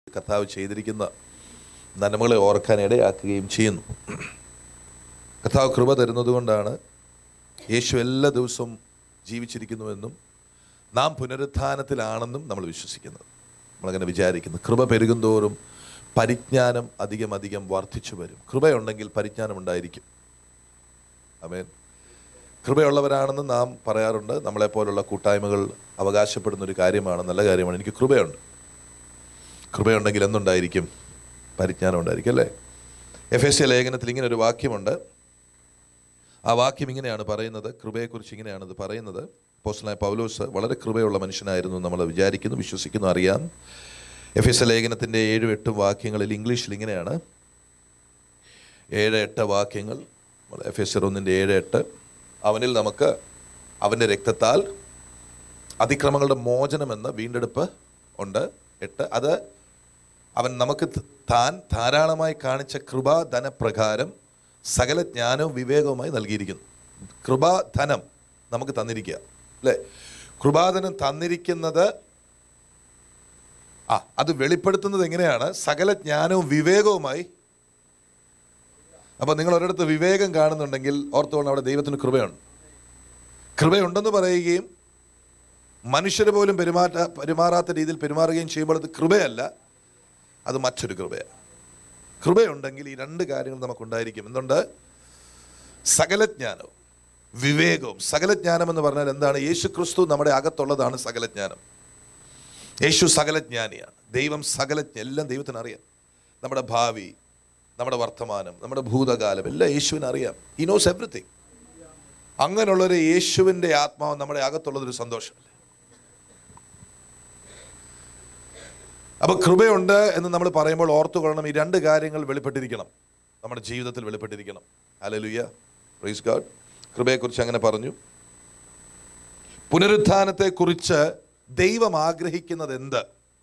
കർത്താവ് ചെയ്തിരിക്കുന്ന നന്മകളെ ഓർക്കാൻ ഇടയാക്കുകയും ചെയ്യുന്നു കർത്താവ് കൃപ തരുന്നതുകൊണ്ടാണ് യേശു എല്ലാ ദിവസവും ജീവിച്ചിരിക്കുന്നുവെന്നും നാം പുനരുത്ഥാനത്തിലാണെന്നും നമ്മൾ വിശ്വസിക്കുന്നത് നമ്മളങ്ങനെ വിചാരിക്കുന്നു കൃപ പെരുകുന്തോറും പരിജ്ഞാനം അധികം അധികം വർദ്ധിച്ചു വരും കൃപയുണ്ടെങ്കിൽ പരിജ്ഞാനം ഉണ്ടായിരിക്കും അമേൻ കൃപയുള്ളവരാണെന്ന് നാം പറയാറുണ്ട് നമ്മളെപ്പോലുള്ള കൂട്ടായ്മകൾ അവകാശപ്പെടുന്ന ഒരു കാര്യമാണ് നല്ല കാര്യമാണ് എനിക്ക് കൃപയുണ്ട് കൃപയുണ്ടെങ്കിൽ എന്തുണ്ടായിരിക്കും പരിജ്ഞാനം ഉണ്ടായിരിക്കും അല്ലേ എഫ് എസ് സി ലേഖനത്തിൽ ഇങ്ങനെ ഒരു വാക്യമുണ്ട് ആ വാക്യം ഇങ്ങനെയാണ് പറയുന്നത് കൃപയെക്കുറിച്ച് ഇങ്ങനെയാണ് ഇത് പറയുന്നത് പോസ്റ്റലായ പൗലോസ് വളരെ കൃപയുള്ള മനുഷ്യനായിരുന്നു നമ്മൾ വിചാരിക്കുന്നു വിശ്വസിക്കുന്നു അറിയാം എഫ് എസ് ലേഖനത്തിൻ്റെ ഏഴും എട്ടും വാക്യങ്ങളിൽ ഇംഗ്ലീഷിൽ ഇങ്ങനെയാണ് ഏഴ് എട്ട് വാക്യങ്ങൾ എഫ് എസ് ഒന്നിൻ്റെ ഏഴ് എട്ട് അവനിൽ നമുക്ക് അവൻ്റെ രക്തത്താൽ അതിക്രമങ്ങളുടെ മോചനമെന്ന വീണ്ടെടുപ്പ് ഉണ്ട് എട്ട് അത് അവൻ നമുക്ക് ത- താൻ ധാരാളമായി കാണിച്ച കൃപാധനപ്രകാരം സകല ജ്ഞാനവും വിവേകവുമായി നൽകിയിരിക്കുന്നു കൃപാധനം നമുക്ക് തന്നിരിക്കുക അല്ലേ കൃപാധനം തന്നിരിക്കുന്നത് ആ അത് വെളിപ്പെടുത്തുന്നത് എങ്ങനെയാണ് സകല ജ്ഞാനവും വിവേകവുമായി അപ്പോൾ നിങ്ങൾ ഒരിടത്ത് വിവേകം കാണുന്നുണ്ടെങ്കിൽ ഓർത്തുകൊണ്ട് അവിടെ ദൈവത്തിന് കൃപയുണ്ട് കൃപയുണ്ടെന്ന് പറയുകയും മനുഷ്യർ പോലും പെരുമാറ്റ പെരുമാറാത്ത രീതിയിൽ പെരുമാറുകയും ചെയ്യുമ്പോൾ അത് കൃപയല്ല അത് മറ്റൊരു കൃപയാണ് കൃപയുണ്ടെങ്കിൽ ഈ രണ്ട് കാര്യങ്ങൾ നമുക്കുണ്ടായിരിക്കും എന്തുണ്ട് സകലജ്ഞാനവും വിവേകവും സകലജ്ഞാനം എന്ന് പറഞ്ഞാൽ എന്താണ് യേശു ക്രിസ്തു നമ്മുടെ അകത്തുള്ളതാണ് സകലജ്ഞാനം യേശു സകലജ്ഞാനിയാണ് ദൈവം സകലജ്ഞ എല്ലാം ദൈവത്തിന് അറിയാം നമ്മുടെ ഭാവി നമ്മുടെ വർത്തമാനം നമ്മുടെ ഭൂതകാലം എല്ലാം യേശുവിന് അറിയാം ഹി നോസ് എവറിത്തിങ് അങ്ങനെയുള്ളൊരു യേശുവിൻ്റെ ആത്മാവ് നമ്മുടെ അകത്തുള്ളതൊരു സന്തോഷമല്ലേ അപ്പൊ കൃപയുണ്ട് എന്ന് നമ്മൾ പറയുമ്പോൾ ഓർത്തുകൊള്ളണം ഈ രണ്ട് കാര്യങ്ങൾ വെളിപ്പെട്ടിരിക്കണം നമ്മുടെ ജീവിതത്തിൽ വെളിപ്പെട്ടിരിക്കണം അലലുയ്യ പ്രൈസ് ഗാഡ് കൃപയെക്കുറിച്ച് അങ്ങനെ പറഞ്ഞു പുനരുത്ഥാനത്തെക്കുറിച്ച് ദൈവം ആഗ്രഹിക്കുന്നത് എന്ത്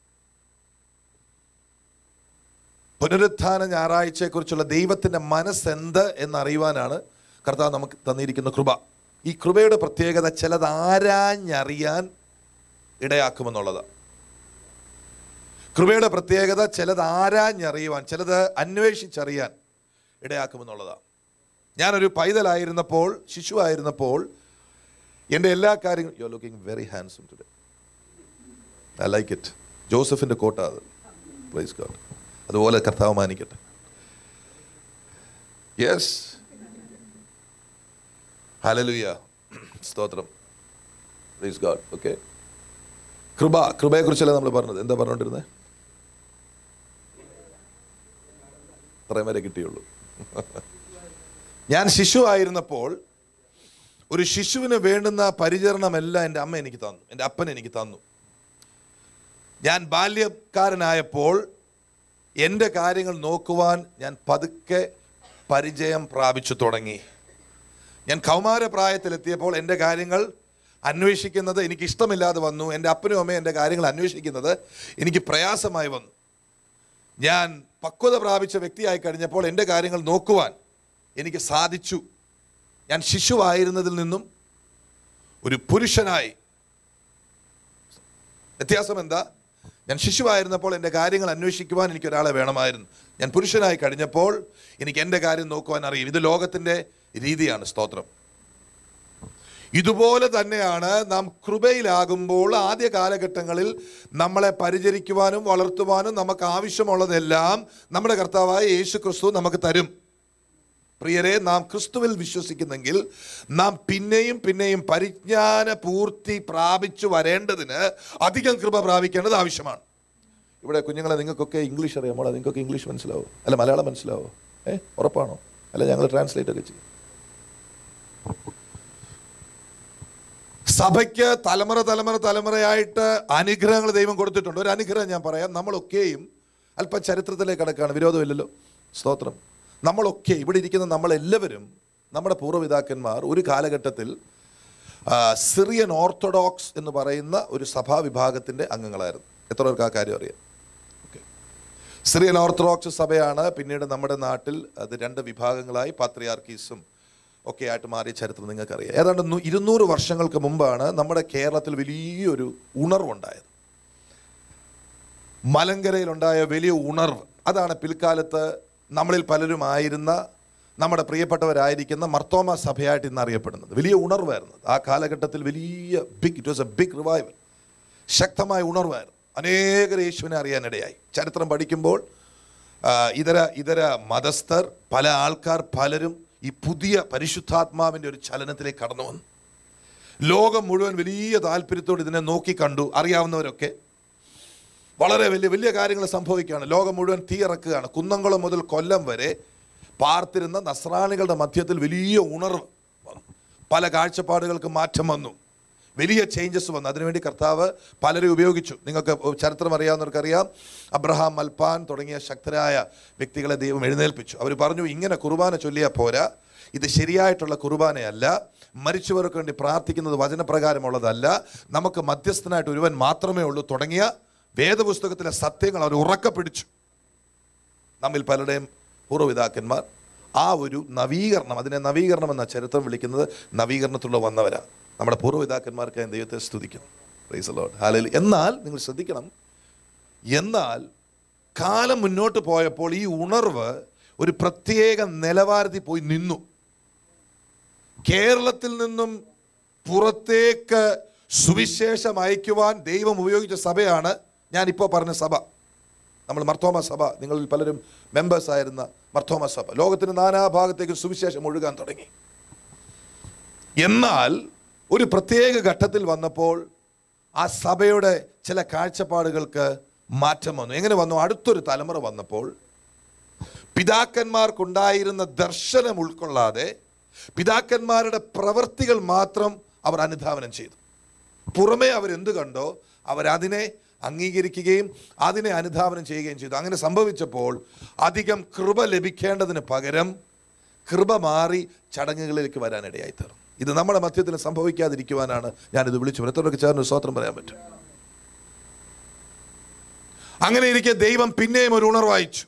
പുനരുത്ഥാന ഞായറാഴ്ചയെക്കുറിച്ചുള്ള ദൈവത്തിൻ്റെ മനസ്സെന്ത് എന്നറിയുവാനാണ് കർത്താവ് നമുക്ക് തന്നിരിക്കുന്ന കൃപ ഈ കൃപയുടെ പ്രത്യേകത ചിലത് ആരാഞ്ഞറിയാൻ ഇടയാക്കുമെന്നുള്ളതാണ് കൃപയുടെ പ്രത്യേകത ചിലത് ആരാഞ്ഞറിയുവാൻ ചിലത് അന്വേഷിച്ചറിയാൻ ഇടയാക്കുമെന്നുള്ളതാണ് ഞാനൊരു പൈതലായിരുന്നപ്പോൾ ശിശുവായിരുന്നപ്പോൾ എൻ്റെ എല്ലാ കാര്യങ്ങളും you are looking very handsome today I like it ജോസഫിൻ്റെ കോട്ട അത് പ്ലീസ് ഗോഡ് അതുപോലെ കർത്താവ് മാനിക്കട്ടെ യെസ് ഹലലുയ സ്തോത്രം പ്ലീസ് ഗോഡ് ഓക്കെ കൃപ കൃപയെക്കുറിച്ചല്ല നമ്മൾ പറഞ്ഞത് എന്താ പറഞ്ഞുകൊണ്ടിരുന്നത് അത്രയും വരെ കിട്ടിയുള്ളൂ ഞാൻ ശിശു ആയിരുന്നപ്പോൾ ഒരു ശിശുവിന് വേണ്ടുന്ന പരിചരണമെല്ലാം എൻ്റെ അമ്മ എനിക്ക് തന്നു എൻ്റെ അപ്പൻ എനിക്ക് തന്നു ഞാൻ ബാല്യക്കാരനായപ്പോൾ എൻ്റെ കാര്യങ്ങൾ നോക്കുവാൻ ഞാൻ പതുക്കെ പരിചയം പ്രാപിച്ചു തുടങ്ങി ഞാൻ കൗമാരപ്രായത്തിലെത്തിയപ്പോൾ എൻ്റെ കാര്യങ്ങൾ അന്വേഷിക്കുന്നത് എനിക്ക് ഇഷ്ടമില്ലാതെ വന്നു എൻ്റെ അപ്പനും അമ്മയും എൻ്റെ കാര്യങ്ങൾ അന്വേഷിക്കുന്നത് എനിക്ക് പ്രയാസമായി വന്നു ഞാൻ പക്വത പ്രാപിച്ച വ്യക്തിയായി കഴിഞ്ഞപ്പോൾ എൻ്റെ കാര്യങ്ങൾ നോക്കുവാൻ എനിക്ക് സാധിച്ചു ഞാൻ ശിശുവായിരുന്നതിൽ നിന്നും ഒരു പുരുഷനായി വ്യത്യാസം എന്താ ഞാൻ ശിശുവായിരുന്നപ്പോൾ എൻ്റെ കാര്യങ്ങൾ അന്വേഷിക്കുവാൻ എനിക്ക് ഒരാളെ വേണമായിരുന്നു ഞാൻ പുരുഷനായി കഴിഞ്ഞപ്പോൾ എനിക്ക് എൻ്റെ കാര്യം നോക്കുവാൻ അറിയും ഇത് ലോകത്തിൻ്റെ രീതിയാണ് സ്തോത്രം ഇതുപോലെ തന്നെയാണ് നാം കൃപയിലാകുമ്പോൾ ആദ്യ കാലഘട്ടങ്ങളിൽ നമ്മളെ പരിചരിക്കുവാനും വളർത്തുവാനും നമുക്ക് ആവശ്യമുള്ളതെല്ലാം നമ്മുടെ കർത്താവായ യേശു ക്രിസ്തു നമുക്ക് തരും പ്രിയരെ നാം ക്രിസ്തുവിൽ വിശ്വസിക്കുന്നെങ്കിൽ നാം പിന്നെയും പിന്നെയും പരിജ്ഞാന പൂർത്തി പ്രാപിച്ചു വരേണ്ടതിന് അധികം കൃപ പ്രാപിക്കേണ്ടത് ആവശ്യമാണ് ഇവിടെ കുഞ്ഞുങ്ങളെ നിങ്ങൾക്കൊക്കെ ഇംഗ്ലീഷ് അറിയാമോ നിങ്ങൾക്കൊക്കെ ഇംഗ്ലീഷ് മനസ്സിലാവോ അല്ല മലയാളം മനസ്സിലാവോ ഏ ഉറപ്പാണോ അല്ല ഞങ്ങൾ ട്രാൻസ്ലേറ്റ് ഒക്കെ ചെയ്യും സഭയ്ക്ക് തലമുറ തലമുറ തലമുറയായിട്ട് അനുഗ്രഹങ്ങൾ ദൈവം കൊടുത്തിട്ടുണ്ട് ഒരു അനുഗ്രഹം ഞാൻ പറയാം നമ്മളൊക്കെയും അല്പം ചരിത്രത്തിലേക്ക് കടക്കാണ് വിരോധമില്ലല്ലോ സ്തോത്രം നമ്മളൊക്കെ ഇവിടെ ഇരിക്കുന്ന നമ്മളെല്ലാവരും നമ്മുടെ പൂർവ്വപിതാക്കന്മാർ ഒരു കാലഘട്ടത്തിൽ ആ, സിറിയൻ ഓർത്തഡോക്സ് എന്ന് പറയുന്ന ഒരു സഭാ വിഭാഗത്തിൻ്റെ അംഗങ്ങളായിരുന്നു എത്ര പേർക്ക് ആ കാര്യം അറിയാം ഓക്കെ സിറിയൻ ഓർത്തഡോക്സ് സഭയാണ് പിന്നീട് നമ്മുടെ നാട്ടിൽ അത് രണ്ട് വിഭാഗങ്ങളായി പാത്രിയാർക്കീസും ഒക്കെ ആയിട്ട് മാറിയ ചരിത്രം നിങ്ങൾക്കറിയാം ഏതാണ്ട് നൂ- ഇരുന്നൂറ് വർഷങ്ങൾക്ക് മുമ്പാണ് നമ്മുടെ കേരളത്തിൽ വലിയൊരു ഉണർവുണ്ടായത് മലങ്കരയിലുണ്ടായ വലിയ ഉണർവ് അതാണ് പിൽക്കാലത്ത് നമ്മളിൽ പലരും ആയിരുന്ന നമ്മുടെ പ്രിയപ്പെട്ടവരായിരിക്കുന്ന മർത്തോമ സഭയായിട്ട് ഇന്ന് അറിയപ്പെടുന്നത് വലിയ ഉണർവായിരുന്നു ആ കാലഘട്ടത്തിൽ വലിയ big it was a big revival ശക്തമായ ഉണർവായിരുന്നു അനേകർ യേശുവിനെ അറിയാനിടയായി ചരിത്രം പഠിക്കുമ്പോൾ ആ, ഇതര ഇതര മതസ്ഥർ പല ആൾക്കാർ പലരും ഈ പുതിയ പരിശുദ്ധാത്മാവിൻ്റെ ഒരു ചലനത്തിലേക്ക് കടന്നു വന്നു ലോകം മുഴുവൻ വലിയ താല്പര്യത്തോട് ഇതിനെ നോക്കി കണ്ടു അറിയാവുന്നവരൊക്കെ വളരെ വലിയ വലിയ കാര്യങ്ങൾ സംഭവിക്കുകയാണ് ലോകം മുഴുവൻ തീയിറക്കുകയാണ് കുന്നംകുളം മുതൽ കൊല്ലം വരെ പാർത്തിരുന്ന നസ്രാണികളുടെ മധ്യത്തിൽ വലിയ ഉണർവ് വന്നു പല കാഴ്ചപ്പാടുകൾക്ക് മാറ്റം വന്നു വലിയ ചേഞ്ചസ് വന്നു അതിനുവേണ്ടി കർത്താവ് പലരെ ഉപയോഗിച്ചു നിങ്ങൾക്ക് ചരിത്രം അറിയാവുന്നവർക്കറിയാം അബ്രഹാം മൽപ്പാൻ തുടങ്ങിയ ശക്തരായ വ്യക്തികളെ ദൈവം എഴുന്നേൽപ്പിച്ചു അവർ പറഞ്ഞു ഇങ്ങനെ കുർബാന ചൊല്ലിയാൽ പോരാ ഇത് ശരിയായിട്ടുള്ള കുർബാനയല്ല മരിച്ചവർക്ക് വേണ്ടി പ്രാർത്ഥിക്കുന്നത് വചനപ്രകാരമുള്ളതല്ല നമുക്ക് മധ്യസ്ഥനായിട്ട് ഒരുവൻ മാത്രമേ ഉള്ളൂ തുടങ്ങിയ വേദപുസ്തകത്തിലെ സത്യങ്ങൾ അവർ ഉറക്കെ പിടിച്ചു നമ്മിൽ പലരുടെയും പൂർവ്വപിതാക്കന്മാർ ആ ഒരു നവീകരണം അതിനെ നവീകരണം എന്ന ചരിത്രം വിളിക്കുന്നത് നവീകരണത്തിലുള്ള വന്നവരാ നമ്മുടെ പൂർവ്വപിതാക്കന്മാർക്ക് ഞാൻ ദൈവത്തെ സ്തുതിക്കുന്നു Praise the Lord. Hallelujah. എന്നാൽ നിങ്ങൾ ശ്രദ്ധിക്കണം എന്നാൽ കാലം മുന്നോട്ട് പോയപ്പോൾ ഈ ഉണർവ് ഒരു പ്രത്യേക നിലവാരത്തിൽ പോയി നിന്നു കേരളത്തിൽ നിന്നും പുറത്തേക്ക് സുവിശേഷം അയക്കുവാൻ ദൈവം ഉപയോഗിച്ച സഭയാണ് ഞാൻ ഇപ്പോൾ പറഞ്ഞ സഭ നമ്മൾ മർത്തോമ സഭ നിങ്ങളിൽ പലരും മെമ്പേഴ്സ് ആയിരുന്ന മർത്തോമ സഭ ലോകത്തിന് നാനാഭാഗത്തേക്ക് സുവിശേഷം ഒഴുകാൻ തുടങ്ങി എന്നാൽ ഒരു പ്രത്യേക ഘട്ടത്തിൽ വന്നപ്പോൾ ആ സഭയുടെ ചില കാഴ്ചപ്പാടുകൾക്ക് മാറ്റം വന്നു എങ്ങനെ വന്നു അടുത്തൊരു തലമുറ വന്നപ്പോൾ പിതാക്കന്മാർക്കുണ്ടായിരുന്ന ദർശനം ഉൾക്കൊള്ളാതെ പിതാക്കന്മാരുടെ പ്രവൃത്തികൾ മാത്രം അവർ അനുധാവനം ചെയ്തു പുറമേ അവരെന്ത് കണ്ടോ അവരതിനെ അംഗീകരിക്കുകയും അതിനെ അനുധാവനം ചെയ്യുകയും ചെയ്തു അങ്ങനെ സംഭവിച്ചപ്പോൾ അധികം കൃപ ലഭിക്കേണ്ടതിന് പകരം കൃപ മാറി ചടങ്ങുകളിലേക്ക് വരാനിടയായി തീർന്നു ഇത് നമ്മുടെ മധ്യത്തിൽ സംഭവിക്കാതിരിക്കുവാനാണ് ഞാനിത് വിളിച്ചു എത്രയൊക്കെ ചേർന്ന് സ്വത്രം പറയാൻ പറ്റും അങ്ങനെ ഇരിക്കെ ദൈവം പിന്നെയും ഒരു ഉണർവയച്ചു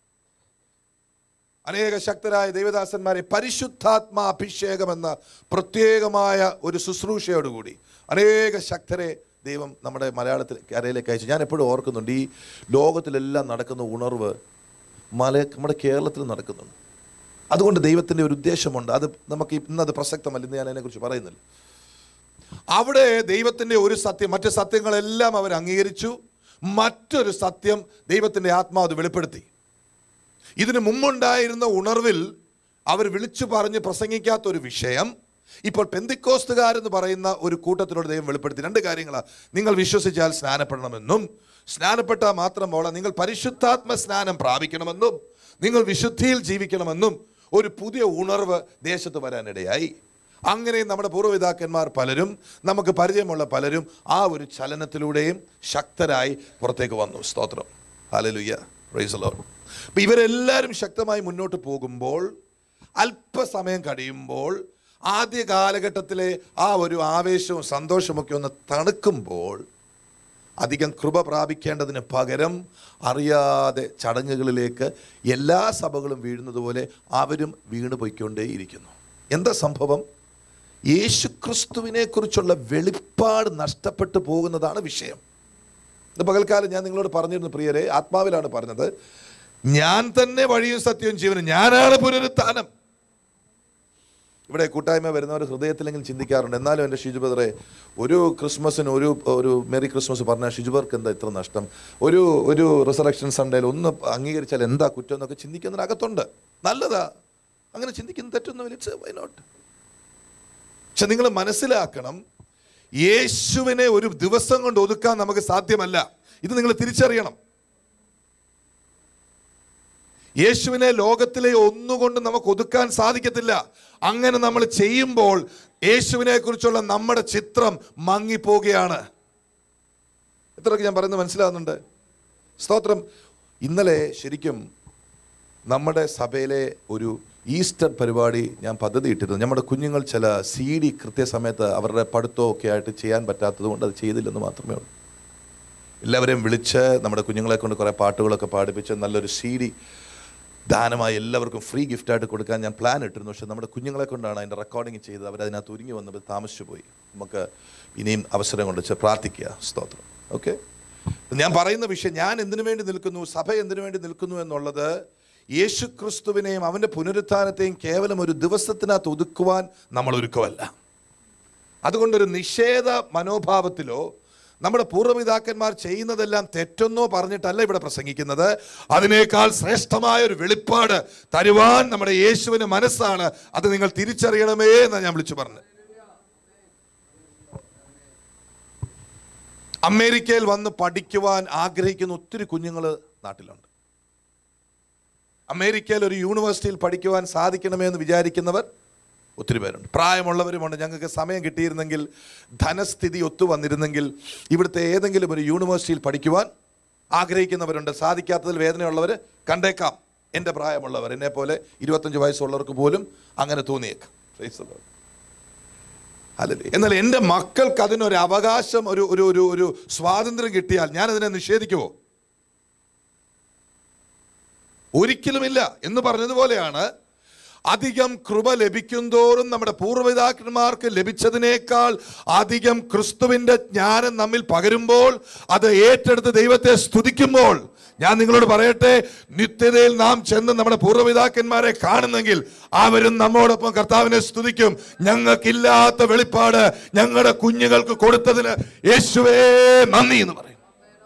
അനേക ശക്തരായ ദൈവദാസന്മാരെ പരിശുദ്ധാത്മാ അഭിഷേകം എന്ന പ്രത്യേകമായ ഒരു ശുശ്രൂഷയോടുകൂടി അനേക ശക്തരെ ദൈവം നമ്മുടെ മലയാളത്തിൽ കരയിലേക്ക് അയച്ചു ഞാൻ എപ്പോഴും ഓർക്കുന്നുണ്ട് ഈ ലോകത്തിലെല്ലാം നടക്കുന്ന ഉണർവ് മല നമ്മുടെ കേരളത്തിൽ നടക്കുന്നുണ്ട് അതുകൊണ്ട് ദൈവത്തിൻ്റെ ഒരു ഉദ്ദേശമുണ്ട് അത് നമുക്ക് ഇന്നത് പ്രസക്തമല്ല ഇന്ന് ഞാൻ അതിനെക്കുറിച്ച് പറയുന്നില്ല അവിടെ ദൈവത്തിൻ്റെ ഒരു സത്യം മറ്റ് സത്യങ്ങളെല്ലാം അവർ അംഗീകരിച്ചു മറ്റൊരു സത്യം ദൈവത്തിൻ്റെ ആത്മാവ് അത് വെളിപ്പെടുത്തി ഇതിനു മുമ്പുണ്ടായിരുന്ന ഉണർവിൽ അവർ വിളിച്ചു പറഞ്ഞ് പ്രസംഗിക്കാത്ത ഒരു വിഷയം ഇപ്പോൾ പെന്തിക്കോസ്തുകാരെന്ന് പറയുന്ന ഒരു കൂട്ടത്തിനോട് ദൈവം വെളിപ്പെടുത്തി രണ്ട് കാര്യങ്ങളാണ് നിങ്ങൾ വിശ്വസിച്ചാൽ സ്നാനപ്പെടണമെന്നും സ്നാനപ്പെട്ടാൽ മാത്രം പോള നിങ്ങൾ പരിശുദ്ധാത്മ സ്നാനം പ്രാപിക്കണമെന്നും നിങ്ങൾ വിശുദ്ധിയിൽ ജീവിക്കണമെന്നും ഒരു പുതിയ ഉണർവ് ദേശത്ത് വരാനിടയായി അങ്ങനെ നമ്മുടെ പൂർവ്വപിതാക്കന്മാർ പലരും നമുക്ക് പരിചയമുള്ള പലരും ആ ഒരു ചലനത്തിലൂടെയും ശക്തരായി പുറത്തേക്ക് വന്നു സ്തോത്രം ഹാലലുയ്യ പ്രൈസ് ലോഡ് അപ്പം ഇവരെല്ലാവരും ശക്തമായി മുന്നോട്ട് പോകുമ്പോൾ അല്പസമയം കഴിയുമ്പോൾ ആദ്യ കാലഘട്ടത്തിലെ ആ ഒരു ആവേശവും സന്തോഷമൊക്കെ ഒന്ന് തണുക്കുമ്പോൾ അധികം കൃപ പ്രാപിക്കേണ്ടതിന് പകരം അറിയാതെ ചടങ്ങുകളിലേക്ക് എല്ലാ സഭകളും വീഴുന്നത് പോലെ അവരും വീണ് പോയിക്കൊണ്ടേയിരിക്കുന്നു എന്താ സംഭവം യേശുക്രിസ്തുവിനെ കുറിച്ചുള്ള വെളിപ്പാട് നഷ്ടപ്പെട്ടു പോകുന്നതാണ് വിഷയം ഇത് പകൽക്കാലം ഞാൻ നിങ്ങളോട് പറഞ്ഞിരുന്നു പ്രിയരെ ആത്മാവിലാണ് പറഞ്ഞത് ഞാൻ തന്നെ വഴിയും സത്യവും ജീവനും ഞാനാണ് പുനരുത്ഥാനം ഇവിടെ കൂട്ടായ്മ വരുന്നവർ ഹൃദയത്തിലെങ്കിലും ചിന്തിക്കാറുണ്ട് എന്നാലും എൻ്റെ ഷിജുബദറെ ഒരു ക്രിസ്മസിന് ഒരു ഒരു മെറി ക്രിസ്മസ് പറഞ്ഞാൽ ഷിജുബർക്ക് എന്താ ഇത്ര നഷ്ടം ഒരു ഒരു റിസറക്ഷൻ സൺഡേയിൽ ഒന്ന് അംഗീകരിച്ചാൽ എന്താ കുറ്റം എന്നൊക്കെ ചിന്തിക്കുന്നതിനകത്തുണ്ട് നല്ലതാ അങ്ങനെ ചിന്തിക്കുന്ന തെറ്റൊന്നുമില്ല ഇറ്റ്സ് വൈ നോട്ട് പക്ഷെ നിങ്ങൾ മനസ്സിലാക്കണം യേശുവിനെ ഒരു ദിവസം കൊണ്ട് ഒതുക്കാൻ നമുക്ക് സാധ്യമല്ല ഇത് നിങ്ങൾ തിരിച്ചറിയണം യേശുവിനെ ലോകത്തിലെ ഒന്നുകൊണ്ട് നമുക്ക് ഒതുക്കാൻ സാധിക്കത്തില്ല അങ്ങനെ നമ്മൾ ചെയ്യുമ്പോൾ യേശുവിനെ കുറിച്ചുള്ള നമ്മുടെ ചിത്രം മങ്ങിപ്പോവുകയാണ് എത്രയൊക്കെ ഞാൻ പറയുന്നത് മനസ്സിലാകുന്നുണ്ട് സ്തോത്രം ഇന്നലെ ശരിക്കും നമ്മുടെ സഭയിലെ ഒരു ഈസ്റ്റർ പരിപാടി ഞാൻ പദ്ധതി ഇട്ടിരുന്നു നമ്മുടെ കുഞ്ഞുങ്ങൾ ചില സി ഡി കൃത്യസമയത്ത് അവരുടെ പഠിത്തമൊക്കെ ആയിട്ട് ചെയ്യാൻ പറ്റാത്തത് കൊണ്ട് അത് ചെയ്തില്ലെന്ന് മാത്രമേ ഉള്ളൂ എല്ലാവരെയും വിളിച്ച് നമ്മുടെ കുഞ്ഞുങ്ങളെ കൊണ്ട് കുറേ പാട്ടുകളൊക്കെ പാടിപ്പിച്ച് നല്ലൊരു സി ഡി ദാനമായി എല്ലാവർക്കും ഫ്രീ ഗിഫ്റ്റായിട്ട് കൊടുക്കാൻ ഞാൻ പ്ലാൻ ഇട്ടിരുന്നു പക്ഷെ നമ്മുടെ കുഞ്ഞുങ്ങളെ കൊണ്ടാണ് അതിൻ്റെ റെക്കോർഡിങ് ചെയ്തത് അവരതിനകത്ത് ഒരുങ്ങി വന്നപ്പോൾ താമസിച്ചു പോയി നമുക്ക് ഇനിയും അവസരം കൊണ്ട് വെച്ച് പ്രാർത്ഥിക്കുക സ്തോത്രം ഓക്കെ ഞാൻ പറയുന്ന വിഷയം ഞാൻ എന്തിനു വേണ്ടി നിൽക്കുന്നു സഭ എന്തിനു വേണ്ടി നിൽക്കുന്നു എന്നുള്ളത് യേശു ക്രിസ്തുവിനെയും അവൻ്റെ പുനരുത്ഥാനത്തെയും കേവലം ഒരു ദിവസത്തിനകത്ത് ഒതുക്കുവാൻ നമ്മൾ ഒരുക്കമല്ല അതുകൊണ്ടൊരു നിഷേധ മനോഭാവത്തിലോ നമ്മുടെ പൂർവ്വപിതാക്കന്മാർ ചെയ്യുന്നതെല്ലാം തെറ്റെന്നോ പറഞ്ഞിട്ടല്ല ഇവിടെ പ്രസംഗിക്കുന്നത് അതിനേക്കാൾ ശ്രേഷ്ഠമായ ഒരു വെളിപ്പാട് തരുവാൻ നമ്മുടെ യേശുവിന് മനസ്സാണ് അത് നിങ്ങൾ തിരിച്ചറിയണമേ എന്നാണ് ഞാൻ വിളിച്ചു പറഞ്ഞത് അമേരിക്കയിൽ വന്ന് പഠിക്കുവാൻ ആഗ്രഹിക്കുന്ന ഒത്തിരി കുഞ്ഞുങ്ങൾ നാട്ടിലുണ്ട് അമേരിക്കയിൽ ഒരു യൂണിവേഴ്സിറ്റിയിൽ പഠിക്കുവാൻ സാധിക്കണമേ എന്ന് വിചാരിക്കുന്നവർ ഒത്തിരി പേരുണ്ട് പ്രായമുള്ളവരുമുണ്ട് ഞങ്ങൾക്ക് സമയം കിട്ടിയിരുന്നെങ്കിൽ ധനസ്ഥിതി ഒത്തു വന്നിരുന്നെങ്കിൽ ഇവിടുത്തെ ഏതെങ്കിലും ഒരു യൂണിവേഴ്സിറ്റിയിൽ പഠിക്കുവാൻ ആഗ്രഹിക്കുന്നവരുണ്ട് സാധിക്കാത്തതിൽ വേദനയുള്ളവർ കണ്ടേക്കാം എൻ്റെ പ്രായമുള്ളവർ എന്നെ പോലെ ഇരുപത്തഞ്ച് വയസ്സുള്ളവർക്ക് പോലും അങ്ങനെ തോന്നിയേക്കാം Praise the Lord. അല്ലല്ലേ എന്നാൽ എൻ്റെ മക്കൾക്ക് അതിനൊരു അവകാശം ഒരു ഒരു ഒരു ഒരു സ്വാതന്ത്ര്യം കിട്ടിയാൽ ഞാൻ അതിനെ നിഷേധിക്കുമോ ഒരിക്കലുമില്ല എന്ന് പറഞ്ഞതുപോലെയാണ് അധികം കൃപ ലഭിക്കുന്തോറും നമ്മുടെ പൂർവ്വപിതാക്കന്മാർക്ക് ലഭിച്ചതിനേക്കാൾ അധികം ക്രിസ്തുവിന്റെ ജ്ഞാനം നമ്മിൽ പകരുമ്പോൾ അത് ഏറ്റെടുത്ത് ദൈവത്തെ സ്തുതിക്കുമ്പോൾ ഞാൻ നിങ്ങളോട് പറയട്ടെ നിത്യതയിൽ നാം ചെന്ന് നമ്മുടെ പൂർവ്വപിതാക്കന്മാരെ കാണുന്നെങ്കിൽ അവരും നമ്മോടൊപ്പം കർത്താവിനെ സ്തുതിക്കും ഞങ്ങൾക്കില്ലാത്ത വെളിപ്പാട് ഞങ്ങളുടെ കുഞ്ഞുങ്ങൾക്ക് കൊടുത്തതിന് യേശുവേ നന്ദി എന്ന് പറയും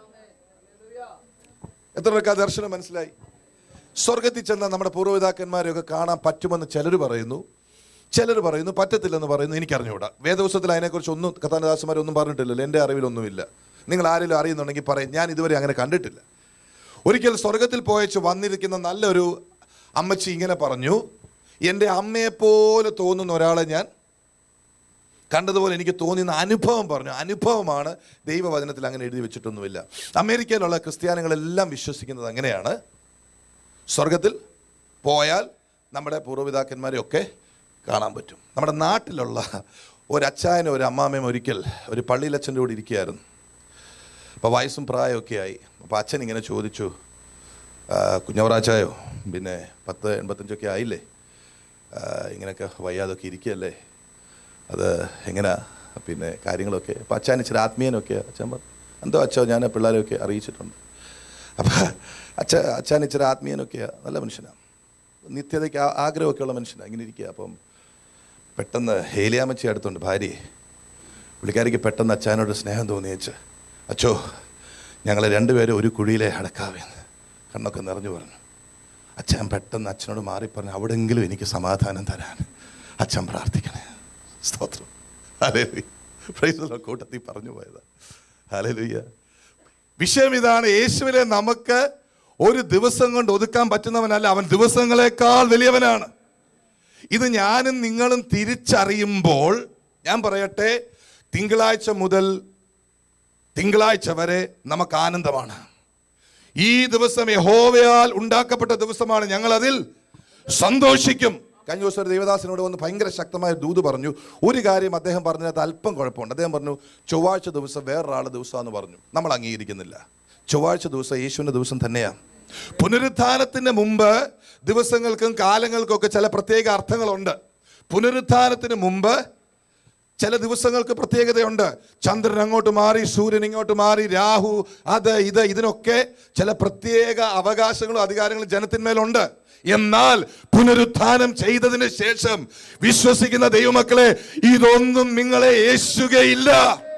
എത്ര പേർക്ക് ആ ദർശനം മനസ്സിലായി സ്വർഗത്തിൽ ചെന്ന നമ്മുടെ പൂർവ്വപിതാക്കന്മാരെയൊക്കെ കാണാൻ പറ്റുമെന്ന് ചിലർ പറയുന്നു ചിലർ പറയുന്നു പറ്റത്തില്ലെന്ന് പറയുന്നു എനിക്കറിഞ്ഞുകൂടാ വേദപുസ്തകത്തിൽ അതിനെക്കുറിച്ച് ഒന്നും കഥാനദാസന്മാരൊന്നും പറഞ്ഞിട്ടില്ലല്ലോ എൻ്റെ അറിവിലൊന്നുമില്ല നിങ്ങൾ ആരെങ്കിലും അറിയുന്നുണ്ടെങ്കിൽ പറയും ഞാൻ ഇതുവരെ അങ്ങനെ കണ്ടിട്ടില്ല ഒരിക്കൽ സ്വർഗത്തിൽ പോയച്ച് വന്നിരിക്കുന്ന നല്ലൊരു അമ്മച്ചി ഇങ്ങനെ പറഞ്ഞു എൻ്റെ അമ്മയെപ്പോലെ തോന്നുന്ന ഒരാളെ ഞാൻ കണ്ടതുപോലെ എനിക്ക് തോന്നിയ അനുഭവം പറഞ്ഞു അനുഭവമാണ് ദൈവവചനത്തിൽ അങ്ങനെ എഴുതി വെച്ചിട്ടൊന്നുമില്ല അമേരിക്കയിലുള്ള ക്രിസ്ത്യാനികളെല്ലാം വിശ്വസിക്കുന്നത് അങ്ങനെയാണ് സ്വർഗത്തിൽ പോയാൽ നമ്മുടെ പൂർവ്വപിതാക്കന്മാരെ ഒക്കെ കാണാൻ പറ്റും നമ്മുടെ നാട്ടിലുള്ള ഒരു അച്ചായനും ഒരു അമ്മാമ്മയും ഒരിക്കൽ ഒരു പള്ളിയിലച്ഛൻ്റെ കൂടെ ഇരിക്കുകയായിരുന്നു അപ്പോൾ വയസ്സും പ്രായമൊക്കെ ആയി അപ്പോൾ അച്ഛൻ ഇങ്ങനെ ചോദിച്ചു "ആ, കുഞ്ഞവറാച്ചായോ പിന്നെ പത്ത് എൺപത്തഞ്ചൊക്കെ ആയില്ലേ ആ, ഇങ്ങനെയൊക്കെ വയ്യാതൊക്കെ ഇരിക്കുകയല്ലേ അത് എങ്ങനെയാ പിന്നെ കാര്യങ്ങളൊക്കെ അപ്പം അച്ഛൻ ഇച്ചിരി ആത്മീയനൊക്കെ അച്ഛൻ പറഞ്ഞു എന്തോ അച്ഛോ ഞാൻ പിള്ളേരെയൊക്കെ അറിയിച്ചിട്ടുണ്ട് അപ്പം അച്ഛ അച്ഛൻ ഇച്ചിരി ആത്മീയനൊക്കെയാണ് നല്ല മനുഷ്യനാണ് നിത്യതയ്ക്ക് ആ- ആഗ്രഹമൊക്കെ ഉള്ള മനുഷ്യനാണ് ഇങ്ങനെ ഇരിക്കുക അപ്പം പെട്ടെന്ന് ഹേലിയാമച്ചി അടുത്തുണ്ട് ഭാര്യയെ പുള്ളിക്കാരിക്ക് പെട്ടെന്ന് അച്ഛനോട് സ്നേഹം തോന്നിയേച്ച് അച്ഛോ ഞങ്ങൾ രണ്ടുപേരും ഒരു കുഴിയിലെ അടക്കാവേന്ന് കണ്ണൊക്കെ നിറഞ്ഞു പറഞ്ഞു അച്ഛൻ പെട്ടെന്ന് അച്ഛനോട് മാറി പറഞ്ഞു അവിടെങ്കിലും എനിക്ക് സമാധാനം തരാൻ അച്ഛൻ പ്രാർത്ഥിക്കണേ സ്തോത്രം ഹലേലുയ്യ കൂട്ടത്തിൽ പറഞ്ഞു പോയതാ ഹലേലുയ്യ വിഷയം ഇതാണ് യേശുവിനെ നമുക്ക് ഒരു ദിവസം കൊണ്ട് ഒതുക്കാൻ പറ്റുന്നവനല്ല അവൻ ദിവസങ്ങളെക്കാൾ വലിയവനാണ് ഇത് ഞാനും നിങ്ങളും തിരിച്ചറിയുമ്പോൾ ഞാൻ പറയട്ടെ തിങ്കളാഴ്ച മുതൽ തിങ്കളാഴ്ച വരെ നമുക്ക് ആനന്ദമാണ് ഈ ദിവസം യഹോവയാൽ ഉണ്ടാക്കപ്പെട്ട ദിവസമാണ് ഞങ്ങൾ അതിൽ സന്തോഷിക്കും കഴിഞ്ഞ ദിവസം ഒരു ദേവദാസിനോട് വന്ന് ഭയങ്കര ശക്തമായ ദൂത് പറഞ്ഞു ഒരു കാര്യം അദ്ദേഹം പറഞ്ഞതിനകത്ത് അല്പം കുഴപ്പമുണ്ട് അദ്ദേഹം പറഞ്ഞു ചൊവ്വാഴ്ച ദിവസം വേറൊരാളുടെ ദിവസമാണെന്ന് പറഞ്ഞു നമ്മൾ അംഗീകരിക്കുന്നില്ല ചൊവ്വാഴ്ച ദിവസം യേശുവിൻ്റെ ദിവസം തന്നെയാണ് പുനരുത്ഥാനത്തിന് മുമ്പ് ദിവസങ്ങൾക്കും കാലങ്ങൾക്കും ഒക്കെ ചില പ്രത്യേക അർത്ഥങ്ങളുണ്ട് പുനരുത്ഥാനത്തിന് മുമ്പ് ചില ദിവസങ്ങൾക്ക് പ്രത്യേകതയുണ്ട് ചന്ദ്രൻ അങ്ങോട്ട് മാറി സൂര്യൻ ഇങ്ങോട്ട് മാറി രാഹു അത് ഇത് ഇതിനൊക്കെ ചില പ്രത്യേക അവകാശങ്ങളും അധികാരങ്ങളും ജനത്തിന്മേലുണ്ട് എന്നാൽ പുനരുത്ഥാനം ചെയ്തതിന് ശേഷം വിശ്വസിക്കുന്ന ദൈവമക്കളെ ഇതൊന്നും നിങ്ങളെ യേശുകയില്ല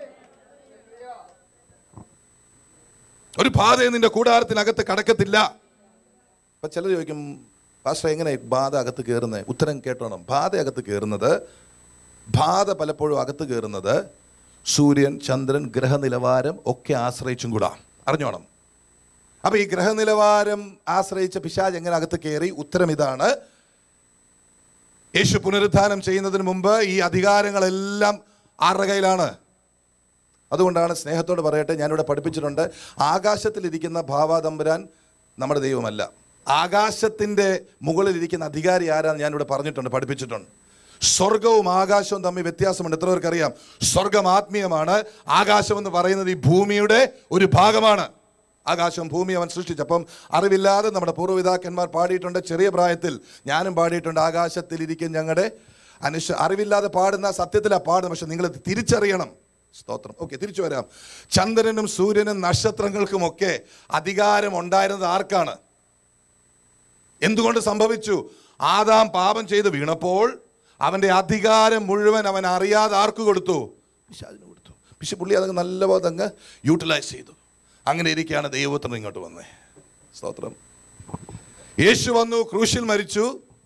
ഒരു ബാധയും നിന്റെ കൂടാരത്തിനകത്ത് കടക്കത്തില്ല അപ്പൊ ചിലർ ചോദിക്കും പാസ്റ്റർ എങ്ങനെ ബാധ അകത്ത് കയറുന്നത് ഉത്തരം കേട്ടോണം ബാധ അകത്ത് കയറുന്നത് ബാധ പലപ്പോഴും അകത്ത് കയറുന്നത് സൂര്യൻ ചന്ദ്രൻ ഗ്രഹനിലവാരം ഒക്കെ ആശ്രയിച്ചും കൂടാ അറിഞ്ഞോണം അപ്പൊ ഈ ഗ്രഹനിലവാരം ആശ്രയിച്ച പിശാജ് എങ്ങനെ അകത്ത് കയറി ഉത്തരം ഇതാണ് യേശു പുനരുത്ഥാനം ചെയ്യുന്നതിന് മുമ്പ് ഈ അധികാരങ്ങളെല്ലാം ആരുടെ കയ്യിലാണ് അതുകൊണ്ടാണ് സ്നേഹത്തോട് പറയട്ടെ ഞാനിവിടെ പഠിപ്പിച്ചിട്ടുണ്ട് ആകാശത്തിലിരിക്കുന്ന ഭാവാതമ്പുരാൻ നമ്മുടെ ദൈവമല്ല ആകാശത്തിൻ്റെ മുകളിലിരിക്കുന്ന അധികാരി ആരാന്ന് ഞാനിവിടെ പറഞ്ഞിട്ടുണ്ട് പഠിപ്പിച്ചിട്ടുണ്ട് സ്വർഗവും ആകാശവും തമ്മിൽ വ്യത്യാസമുണ്ട് എത്ര പേർക്കറിയാം സ്വർഗം ആത്മീയമാണ് ആകാശം എന്ന് പറയുന്നത് ഈ ഭൂമിയുടെ ഒരു ഭാഗമാണ് ആകാശം ഭൂമി അവൻ സൃഷ്ടിച്ചു അപ്പം അറിവില്ലാതെ നമ്മുടെ പൂർവ്വപിതാക്കന്മാർ പാടിയിട്ടുണ്ട് ചെറിയ പ്രായത്തിൽ ഞാനും പാടിയിട്ടുണ്ട് ആകാശത്തിലിരിക്കും ഞങ്ങളുടെ അനുശ അറിവില്ലാതെ പാടുന്ന സത്യത്തിലാണ് പാടുന്നത് പക്ഷെ നിങ്ങൾ തിരിച്ചറിയണം സ്തോത്രം ഓക്കെ തിരിച്ചു വരാം ചന്ദ്രനും സൂര്യനും നക്ഷത്രങ്ങൾക്കുമൊക്കെ അധികാരം ഉണ്ടായിരുന്നത് ആർക്കാണ് എന്തുകൊണ്ട് സംഭവിച്ചു ആദാം പാപം ചെയ്ത് വീണപ്പോൾ അവന്റെ അധികാരം മുഴുവൻ അവൻ അറിയാതെ ആർക്ക് കൊടുത്തു പിശാചിന് കൊടുത്തു പക്ഷെ പുള്ളി അതങ്ങ് നല്ലപോലെ അങ്ങ് യൂട്ടിലൈസ് ചെയ്തു അങ്ങനെ ഇരിക്കുകയാണ് ദൈവത്തിന് ഇങ്ങോട്ട് വന്നേ സ്തോത്രം യേശു വന്നു ക്രൂശിൽ മരിച്ചു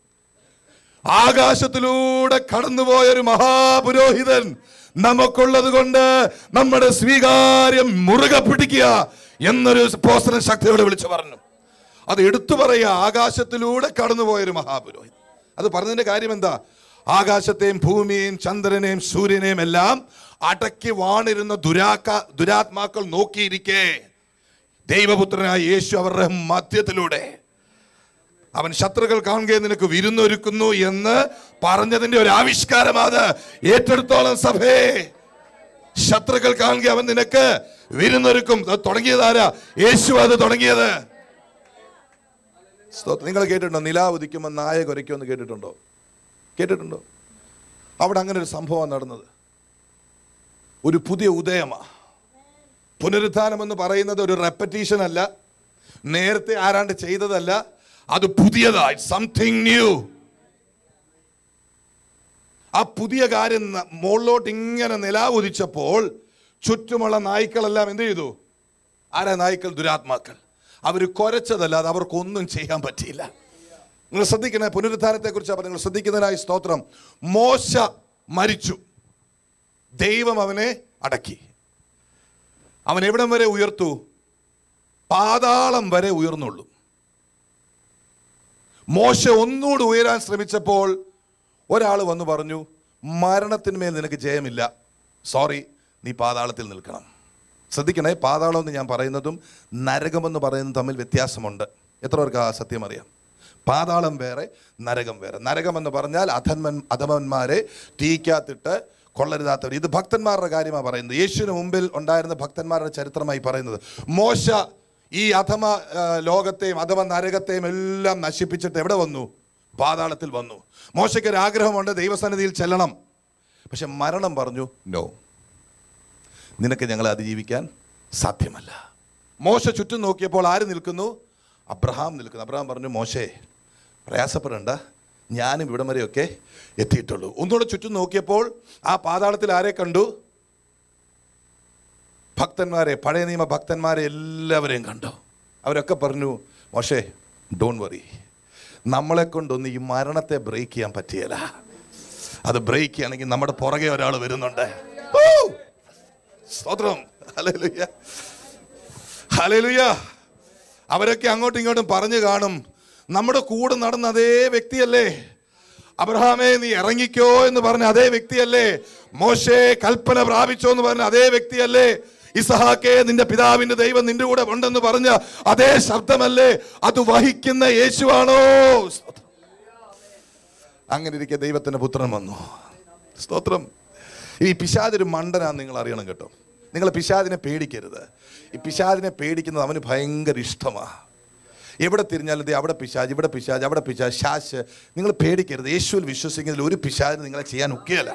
ആകാശത്തിലൂടെ കടന്നുപോയ ഒരു മഹാപുരോഹിതൻ നമുക്കുള്ളത് കൊണ്ട് നമ്മുടെ സ്വീകാര്യം മുറുകെ പിടിക്കുക എന്നൊരു പോസ്റ്ററൻ ശക്തിയോട് വിളിച്ചു പറഞ്ഞു അത് എടുത്തു പറയുക ആകാശത്തിലൂടെ കടന്നുപോയൊരു മഹാപുരോഹിതൻ അത് പറഞ്ഞതിന്റെ കാര്യം എന്താ ആകാശത്തെയും ഭൂമിയെയും ചന്ദ്രനെയും സൂര്യനെയും എല്ലാം അടക്കി വാണിരുന്ന ദുരാക്ക ദുരാത്മാക്കൾ നോക്കിയിരിക്കെ ദൈവപുത്രനായ യേശു അവരുടെ മധ്യത്തിലൂടെ അവൻ ശത്രുക്കൾ കാണുകയെ നിനക്ക് വിരുന്നൊരുക്കുന്നു എന്ന് പറഞ്ഞതിന്റെ ഒരു ആവിഷ്കാരം അത് ഏറ്റെടുത്തോളം സഭേ ശത്രുക്കൾ കാണുക അവൻ നിനക്ക് വിരുന്നൊരുക്കും അത് തുടങ്ങിയതാരാ യേശു അത് തുടങ്ങിയത് സ്തോത്രം. നിങ്ങൾ കേട്ടിട്ടുണ്ടോ നിലാ ഉദിക്കുമ്പോൾ നായ കുരയ്ക്കുമെന്ന് കേട്ടിട്ടുണ്ടോ കേട്ടിട്ടുണ്ടോ അവിടെ അങ്ങനെ ഒരു സംഭവം നടന്നത് ഒരു പുതിയ ഉദയമാ പുനരുത്ഥാനം എന്ന് പറയുന്നത് ഒരു റെപ്പറ്റീഷൻ അല്ല നേരത്തെ ആരാണ്ട് ചെയ്തതല്ല അത് പുതിയതായി സംതിങ് ന്യൂ ആ പുതിയ കാര്യം ന- മുകളിലോട്ട് ഇങ്ങനെ നിലാവുദിച്ചപ്പോൾ ചുറ്റുമുള്ള നായ്ക്കളെല്ലാം എന്ത് ചെയ്തു ആരാ നായ്ക്കൾ ദുരാത്മാക്കൾ അവർ കുരച്ചതല്ലാതെ അവർക്കൊന്നും ചെയ്യാൻ പറ്റിയില്ല നിങ്ങൾ ശ്രദ്ധിക്കണേ പുനരുദ്ധാനത്തെ കുറിച്ച് നിങ്ങൾ ശ്രദ്ധിക്കുന്നതിനായി സ്തോത്രം മോശ മരിച്ചു ദൈവം അവനെ അടക്കി അവൻ എവിടം വരെ ഉയർത്തു പാതാളം വരെ ഉയർന്നുള്ളൂ മോശ ഒന്നുകൂടി ഉയരാൻ ശ്രമിച്ചപ്പോൾ ഒരാൾ വന്നു പറഞ്ഞു മരണത്തിന്മേൽ നിനക്ക് ജയമില്ല സോറി നീ പാതാളത്തിൽ നിൽക്കണം ശ്രദ്ധിക്കണേ പാതാളം എന്ന് ഞാൻ പറയുന്നതും നരകമെന്ന് പറയുന്നതും തമ്മിൽ വ്യത്യാസമുണ്ട് എത്ര പേർക്ക് ആ സത്യം അറിയാം പാതാളം വേറെ നരകം വേറെ നരകം എന്ന് പറഞ്ഞാൽ അധന്മൻ അധമന്മാരെ തീക്കാത്തിട്ട് കൊള്ളരുതാത്തവർ ഇത് ഭക്തന്മാരുടെ കാര്യമാണ് പറയുന്നത് യേശുവിന് മുമ്പിൽ ഉണ്ടായിരുന്ന ഭക്തന്മാരുടെ ചരിത്രമായി പറയുന്നത് മോശ ഈ അധമ ആ, ലോകത്തെയും അധമ നരകത്തെയും എല്ലാം നശിപ്പിച്ചിട്ട് എവിടെ വന്നു പാതാളത്തിൽ വന്നു മോശയ്ക്ക് ഒരു ആഗ്രഹമുണ്ട് ദൈവസന്നിധിയിൽ ചെല്ലണം പക്ഷെ മരണം പറഞ്ഞു നോ നിനക്ക് ഞങ്ങളെ അതിജീവിക്കാൻ സാധ്യമല്ല മോശ ചുറ്റും നോക്കിയപ്പോൾ ആര് നിൽക്കുന്നു അബ്രഹാം നിൽക്കുന്നു അബ്രഹാം പറഞ്ഞു മോശേ പ്രയാസപ്പെടണ്ട ഞാനും ഇവിടം വരെയൊക്കെ എത്തിയിട്ടുള്ളൂ ഒന്നുകൂടെ ചുറ്റും നോക്കിയപ്പോൾ ആ പാതാളത്തിൽ ആരെ കണ്ടു ഭക്തന്മാരെ പഴയ നിയമ ഭക്തന്മാരെ എല്ലാവരെയും കണ്ടു അവരൊക്കെ പറഞ്ഞു മോശേ ഡോൺ വറി നമ്മളെ കൊണ്ടൊന്ന് ഈ മരണത്തെ ബ്രേക്ക് ചെയ്യാൻ പറ്റിയല്ല അത് ബ്രേക്ക് ചെയ്യണമെങ്കിൽ നമ്മുടെ പുറകെ ഒരാൾ വരുന്നുണ്ട് ഊ! സ്തോത്രം ഹല്ലേലൂയ ഹല്ലേലൂയ അവരൊക്കെ അങ്ങോട്ടും ഇങ്ങോട്ടും പറഞ്ഞു കാണും നമ്മുടെ കൂടെ നടന്ന അതേ വ്യക്തിയല്ലേ അബ്രഹാമേ നീ ഇറങ്ങിക്കോ എന്ന് പറഞ്ഞ അതേ വ്യക്തിയല്ലേ മോശേ കൽപ്പന പ്രാപിച്ചോ എന്ന് പറഞ്ഞ അതേ വ്യക്തിയല്ലേ ഇസഹാക്കേ നിന്റെ പിതാവിന്റെ ദൈവം നിന്റെ കൂടെ ഉണ്ടെന്ന് പറഞ്ഞ അതേ ശബ്ദമല്ലേ അത് വഹിക്കുന്ന യേശുവാണോ സ്തോത്രം. അങ്ങനെ ഇരിക്കെ ദൈവത്തിന്റെ പുത്രൻ വന്നു സ്തോത്രം ഈ പിശാചൊരു മണ്ടനാന്ന് നിങ്ങൾ അറിയണം കേട്ടോ നിങ്ങൾ പിശാദിനെ പേടിക്കരുത് ഈ പിശാദിനെ പേടിക്കുന്നത് അവന് ഭയങ്കര ഇഷ്ടമാണ് എവിടെ തിരിഞ്ഞാലും ദേ അവിടെ പിശാജ് ഇവിടെ പിശാജ് അവിടെ പിശാജ് ശാശ് നിങ്ങൾ പേടിക്കരുത് യേശുവിൽ വിശ്വസിക്കുന്നതിൽ ഒരു പിശാചിന് നിങ്ങളെ ചെയ്യാൻ ഒക്കെയല്ല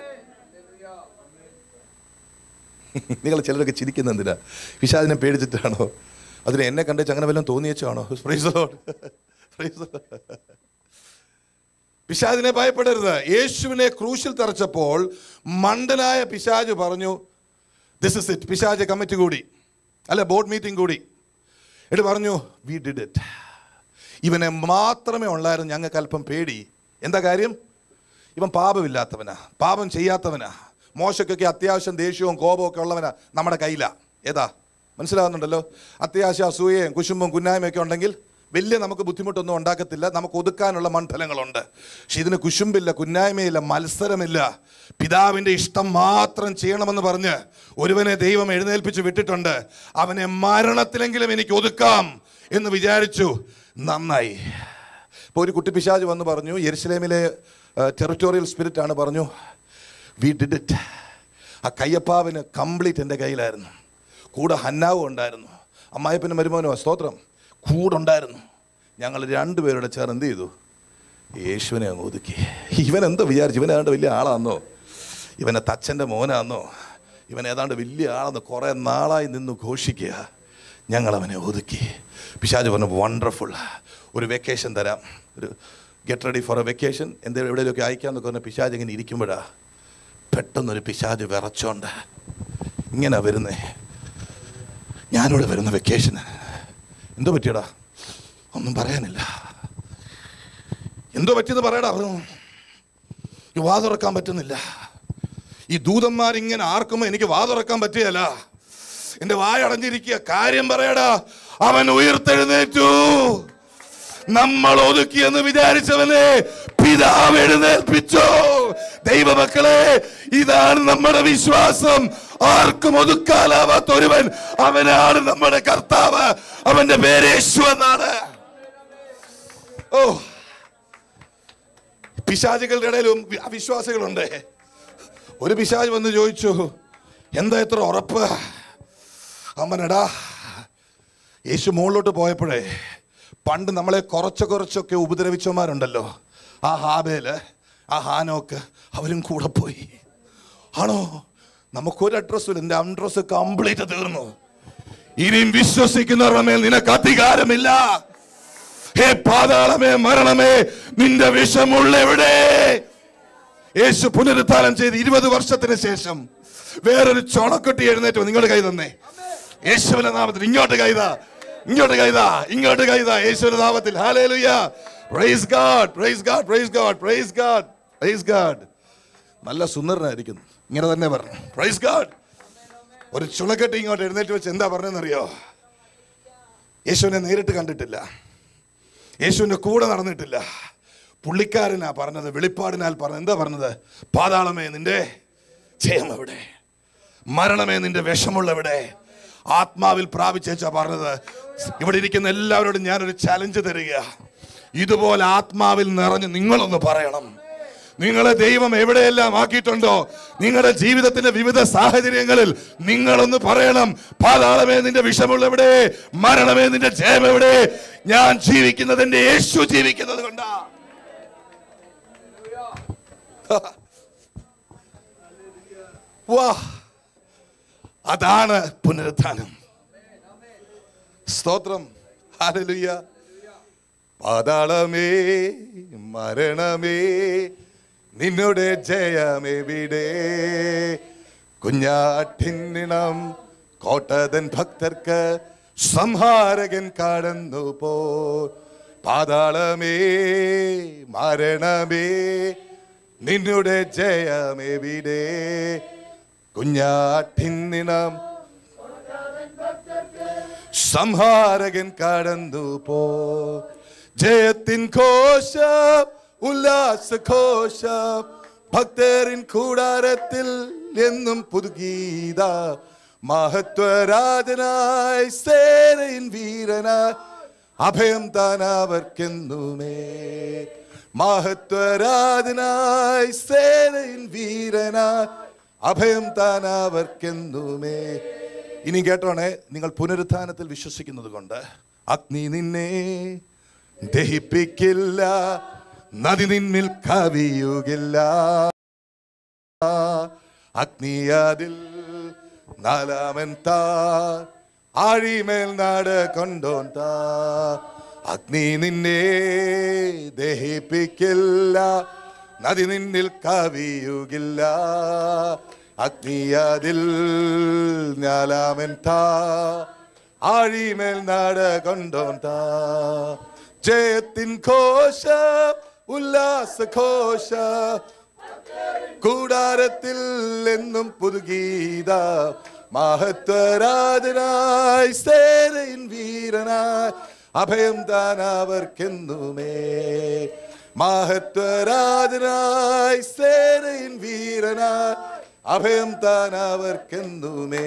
നിങ്ങൾ ചിലരൊക്കെ ചിരിക്കുന്ന എന്തിനാ പിശാദിനെ പേടിച്ചിട്ടാണോ അതിന് എന്നെ കണ്ടേച്ച് അങ്ങനെ വല്ലതും തോന്നിയച്ചാണോ Praise the Lord. Praise the Lord. പിശാദിനെ ഭയപ്പെടരുത് യേശുവിനെ ക്രൂശിൽ തറച്ചപ്പോൾ മണ്ടനായ പിശാജ് പറഞ്ഞു ദിസ് ഇസ് ഇറ്റ് പിശാജ് കമ്മിറ്റി കൂടി അല്ല ബോർഡ് മീറ്റിംഗ് കൂടി എന്നിട്ട് പറഞ്ഞു വി ഡിഡ് ഇറ്റ് ഇവനെ മാത്രമേ ഉള്ളായിരുന്നു ഞങ്ങൾക്ക് അല്പം പേടി എന്താ കാര്യം ഇവൻ പാപമില്ലാത്തവനാ പാപം ചെയ്യാത്തവനാ മോശക്കൊക്കെ അത്യാവശ്യം ദേഷ്യവും കോപവും ഒക്കെ ഉള്ളവനാ നമ്മുടെ കയ്യിലാ ഏതാ മനസ്സിലാവുന്നുണ്ടല്ലോ അത്യാവശ്യം അസൂയയും കുശുമ്പും കുന്നായ്മയൊക്കെ ഉണ്ടെങ്കിൽ വലിയ നമുക്ക് ബുദ്ധിമുട്ടൊന്നും ഉണ്ടാക്കത്തില്ല നമുക്ക് ഒതുക്കാനുള്ള മണ്ഡലങ്ങളുണ്ട് പക്ഷെ ഇതിന് കുശുമ്പില്ല കുന്നായ്മയില്ല മത്സരമില്ല പിതാവിൻ്റെ ഇഷ്ടം മാത്രം ചെയ്യണമെന്ന് പറഞ്ഞ് ഒരുവനെ ദൈവം എഴുന്നേൽപ്പിച്ച് വിട്ടിട്ടുണ്ട് അവനെ മരണത്തിലെങ്കിലും എനിക്ക് ഒതുക്കാം എന്ന് വിചാരിച്ചു നന്നായി ഇപ്പോൾ ഒരു കുട്ടി പിശാജ് വന്ന് പറഞ്ഞു യെരുസലേമിലെ ടെറിറ്റോറിയൽ സ്പിരിറ്റ് ആണ് പറഞ്ഞു വി ഡിഡ് ഇറ്റ് ആ കയ്യപ്പാവിന് കംപ്ലീറ്റ് എൻ്റെ കയ്യിലായിരുന്നു കൂടെ ഹന്നാവും ഉണ്ടായിരുന്നു അമ്മായപ്പനും മരുമോനോ സ്തോത്രം കൂടെ ഉണ്ടായിരുന്നു ഞങ്ങൾ രണ്ടുപേരുടെ ചേർന്ന് എന്ത് ചെയ്തു യേശുവിനെ അങ്ങ് ഒതുക്കി ഇവൻ എന്താ വിചാരിച്ചു ഇവൻ ഏതാണ്ട് വലിയ ആളാന്നോ ഇവനെ തച്ചൻ്റെ മോനാന്നോ ഇവൻ ഏതാണ്ട് വലിയ ആളെന്ന് കുറേ നാളായി നിന്ന് ഘോഷിക്കുക ഞങ്ങൾ അവനെ ഒതുക്കി പിശാജ് പറഞ്ഞു വണ്ടർഫുൾ ഒരു വെക്കേഷൻ തരാം ഒരു get ready for a vacation എന്തെങ്കിലും എവിടെയെങ്കിലുമൊക്കെ അയക്കാമെന്നൊക്കെ പറഞ്ഞ പിശാജ് ഇങ്ങനെ ഇരിക്കുമ്പോഴാ പെട്ടെന്നൊരു പിശാജ് വിറച്ചോണ്ട് ഇങ്ങനെ വരുന്നേ ഞാനിവിടെ വരുന്ന വെക്കേഷന് എന്തോ പറ്റിയടാ ഒന്നും പറയാനില്ല എന്തോ പറ്റിയെന്ന് പറയടാ ഈ വാ തുറക്കാൻ പറ്റുന്നില്ല ഈ ദൂതന്മാരിങ്ങനെ ആർക്കുമോ എനിക്ക് വാ തുറക്കാൻ പറ്റുകയല്ല എന്റെ വായ അടഞ്ഞിരിക്കുക കാര്യം പറയടാ അവൻ ഉയർത്തെഴുന്നേറ്റു നമ്മൾ ഒതുക്കിയെന്ന് വിചാരിച്ചവനെ പിതാവ് എഴുന്നേൽപ്പിച്ചു ദൈവമക്കളെ ഇതാണ് നമ്മുടെ വിശ്വാസം ആർക്കും ഒതുക്കാലാവാത്ത ഒരുവൻ അവനാണ് നമ്മുടെ കർത്താവ് അവന്റെ പേര് യേശു എന്നാണ് ഓ പിശാചുകളുടെ ഇടയിലും വി- അവിശ്വാസികളുണ്ട് ഒരു പിശാജ് വന്ന് ചോദിച്ചു എന്താ ഇത്ര ഉറപ്പ് അമ്മനടാ യേശു മുകളിലോട്ട് പോയപ്പോഴേ പണ്ട് നമ്മളെ കുറച്ച് കുറച്ചൊക്കെ ഉപദ്രവിച്ചവന്മാരുണ്ടല്ലോ ആ ഹാബേല് ആ ഹാനോക്ക് അവരും കൂടെ പോയി ആണോ നമുക്കൊരു അഡ്രസ്സും ഇല്ല എൻ്റെ അഡ്രസ്സ് കംപ്ലീറ്റ് തീർന്നു ഇനിയും വിശ്വസിക്കുന്നവരുടെ മേൽ നിനക്ക് അധികാരമില്ല ഹേ പാതാളമേ മരണമേ നിന്റെ വിഷമുള്ള എവിടെ യേശു പുനരുദ്ധാനം ചെയ്ത് ഇരുപത് വർഷത്തിന് ശേഷം വേറൊരു ചുണക്കുട്ടി എഴുന്നേറ്റ് വന്നു. ഇങ്ങോട്ട് കൈ തന്നെ യേശുവിന്റെ നാമത്തിൽ ഇങ്ങോട്ട് കൈതാ ഇങ്ങോട്ട് കൈതാ ഇങ്ങോട്ട് കൈതാ യേശുവിന്റെ നാമത്തിൽ hallelujah praise God praise God praise God praise God praise God നല്ല സുന്ദരനായിരിക്കുന്നു ഇങ്ങനെ തന്നെ പറഞ്ഞു പ്രൈസ് ഗാഡ് ഒരു ചുണക്കെട്ടി ഇങ്ങോട്ട് എഴുന്നേറ്റ് വെച്ച് എന്താ പറഞ്ഞതെന്നറിയോ യേശുവിനെ നേരിട്ട് കണ്ടിട്ടില്ല യേശുവിൻ്റെ കൂടെ നടന്നിട്ടില്ല പുള്ളിക്കാരനാ പറഞ്ഞത് വെളിപ്പാടിനാൽ പറഞ്ഞത് എന്താ പറഞ്ഞത് പാതാളമേ നിന്റെ ജയം എവിടെ മരണമേ നിന്റെ വിഷമുള്ള എവിടെ ആത്മാവിൽ പ്രാപിച്ചേച്ചാ പറഞ്ഞത് ഇവിടെ ഇരിക്കുന്ന എല്ലാവരോടും ഞാനൊരു ചലഞ്ച് തരിക ഇതുപോലെ ആത്മാവിൽ നിറഞ്ഞ് നിങ്ങളൊന്ന് പറയണം നിങ്ങളെ ദൈവം എവിടെയെല്ലാം ആക്കിയിട്ടുണ്ടോ നിങ്ങളുടെ ജീവിതത്തിന്റെ വിവിധ സാഹചര്യങ്ങളിൽ നിങ്ങളൊന്ന് പറയണം പാതാളമേ നിന്റെ വിഷമുള്ള എവിടെ മരണമേ നിന്റെ ജയം എവിടെ ഞാൻ ജീവിക്കുന്നത് എന്റെ യേശു ജീവിക്കുന്നത് കൊണ്ടാ വാ അതാണ് പുനരുത്ഥാനം സ്തോത്രം ഹല്ലേലൂയ പാതാളമേ മരണമേ നിന്നുടെ ജയമെവിടെ കുഞ്ഞാട്ടിന്നിണം കോട്ടതൻ ഭക്തർക്ക് സംഹാരകൻ കടന്നു പോ പാതാളമേ മരണമേ നിന്നുടെ ജയമെവിടെ കുഞ്ഞാട്ടിന്നിണം സംഹാരകൻ കടന്നു പോ ജയത്തിൻ ഘോഷം ഉല്ലാസ ഘോഷം ഭക്തരിൻ കൂടാരത്തിൽ എന്നും പുതുഗീത മഹത്വരാജനായി സേനയിൻ വീരനായി അഭയം താൻ അവർക്കെന്നുമേ മഹത്വരാജനായി സേനയിൻ വീരനായി അഭയം താൻ അവർക്കെന്നുമേ ഇനി കേട്ടോണേ നിങ്ങൾ പുനരുത്ഥാനത്തിൽ വിശ്വസിക്കുന്നത് കൊണ്ട് അഗ്നി നിന്നെ ദഹിപ്പിക്കില്ല നദി നിന്നിൽ കവിയുകില്ല അഗ്നി അതിൽ നാലാമൻ താ ആഴിമേൽ നാട് കൊണ്ടോൻ താ അഗ്നി നിന്നെ ദഹിപ്പിക്കില്ല നദി നിന്നിൽ കവിയുകില്ല അഗ്നി അതിൽ നാലാമൻ താ ആഴിമേൽ നാട് കൊണ്ടോൻ താ ജയത്തിൻ ഘോഷ ഉല്ലാസ ഘോഷ കൂടാരത്തിൽ എന്നും പുതുഗീത മഹത്വരാജനായി സേനയിൻ വീരനായി അഭയം താൻ അവർക്കെന്നുമേ മഹത്വരാജനായി സേനയിൻ വീരനായി അഭയം താൻ അവർക്കെന്നുമേ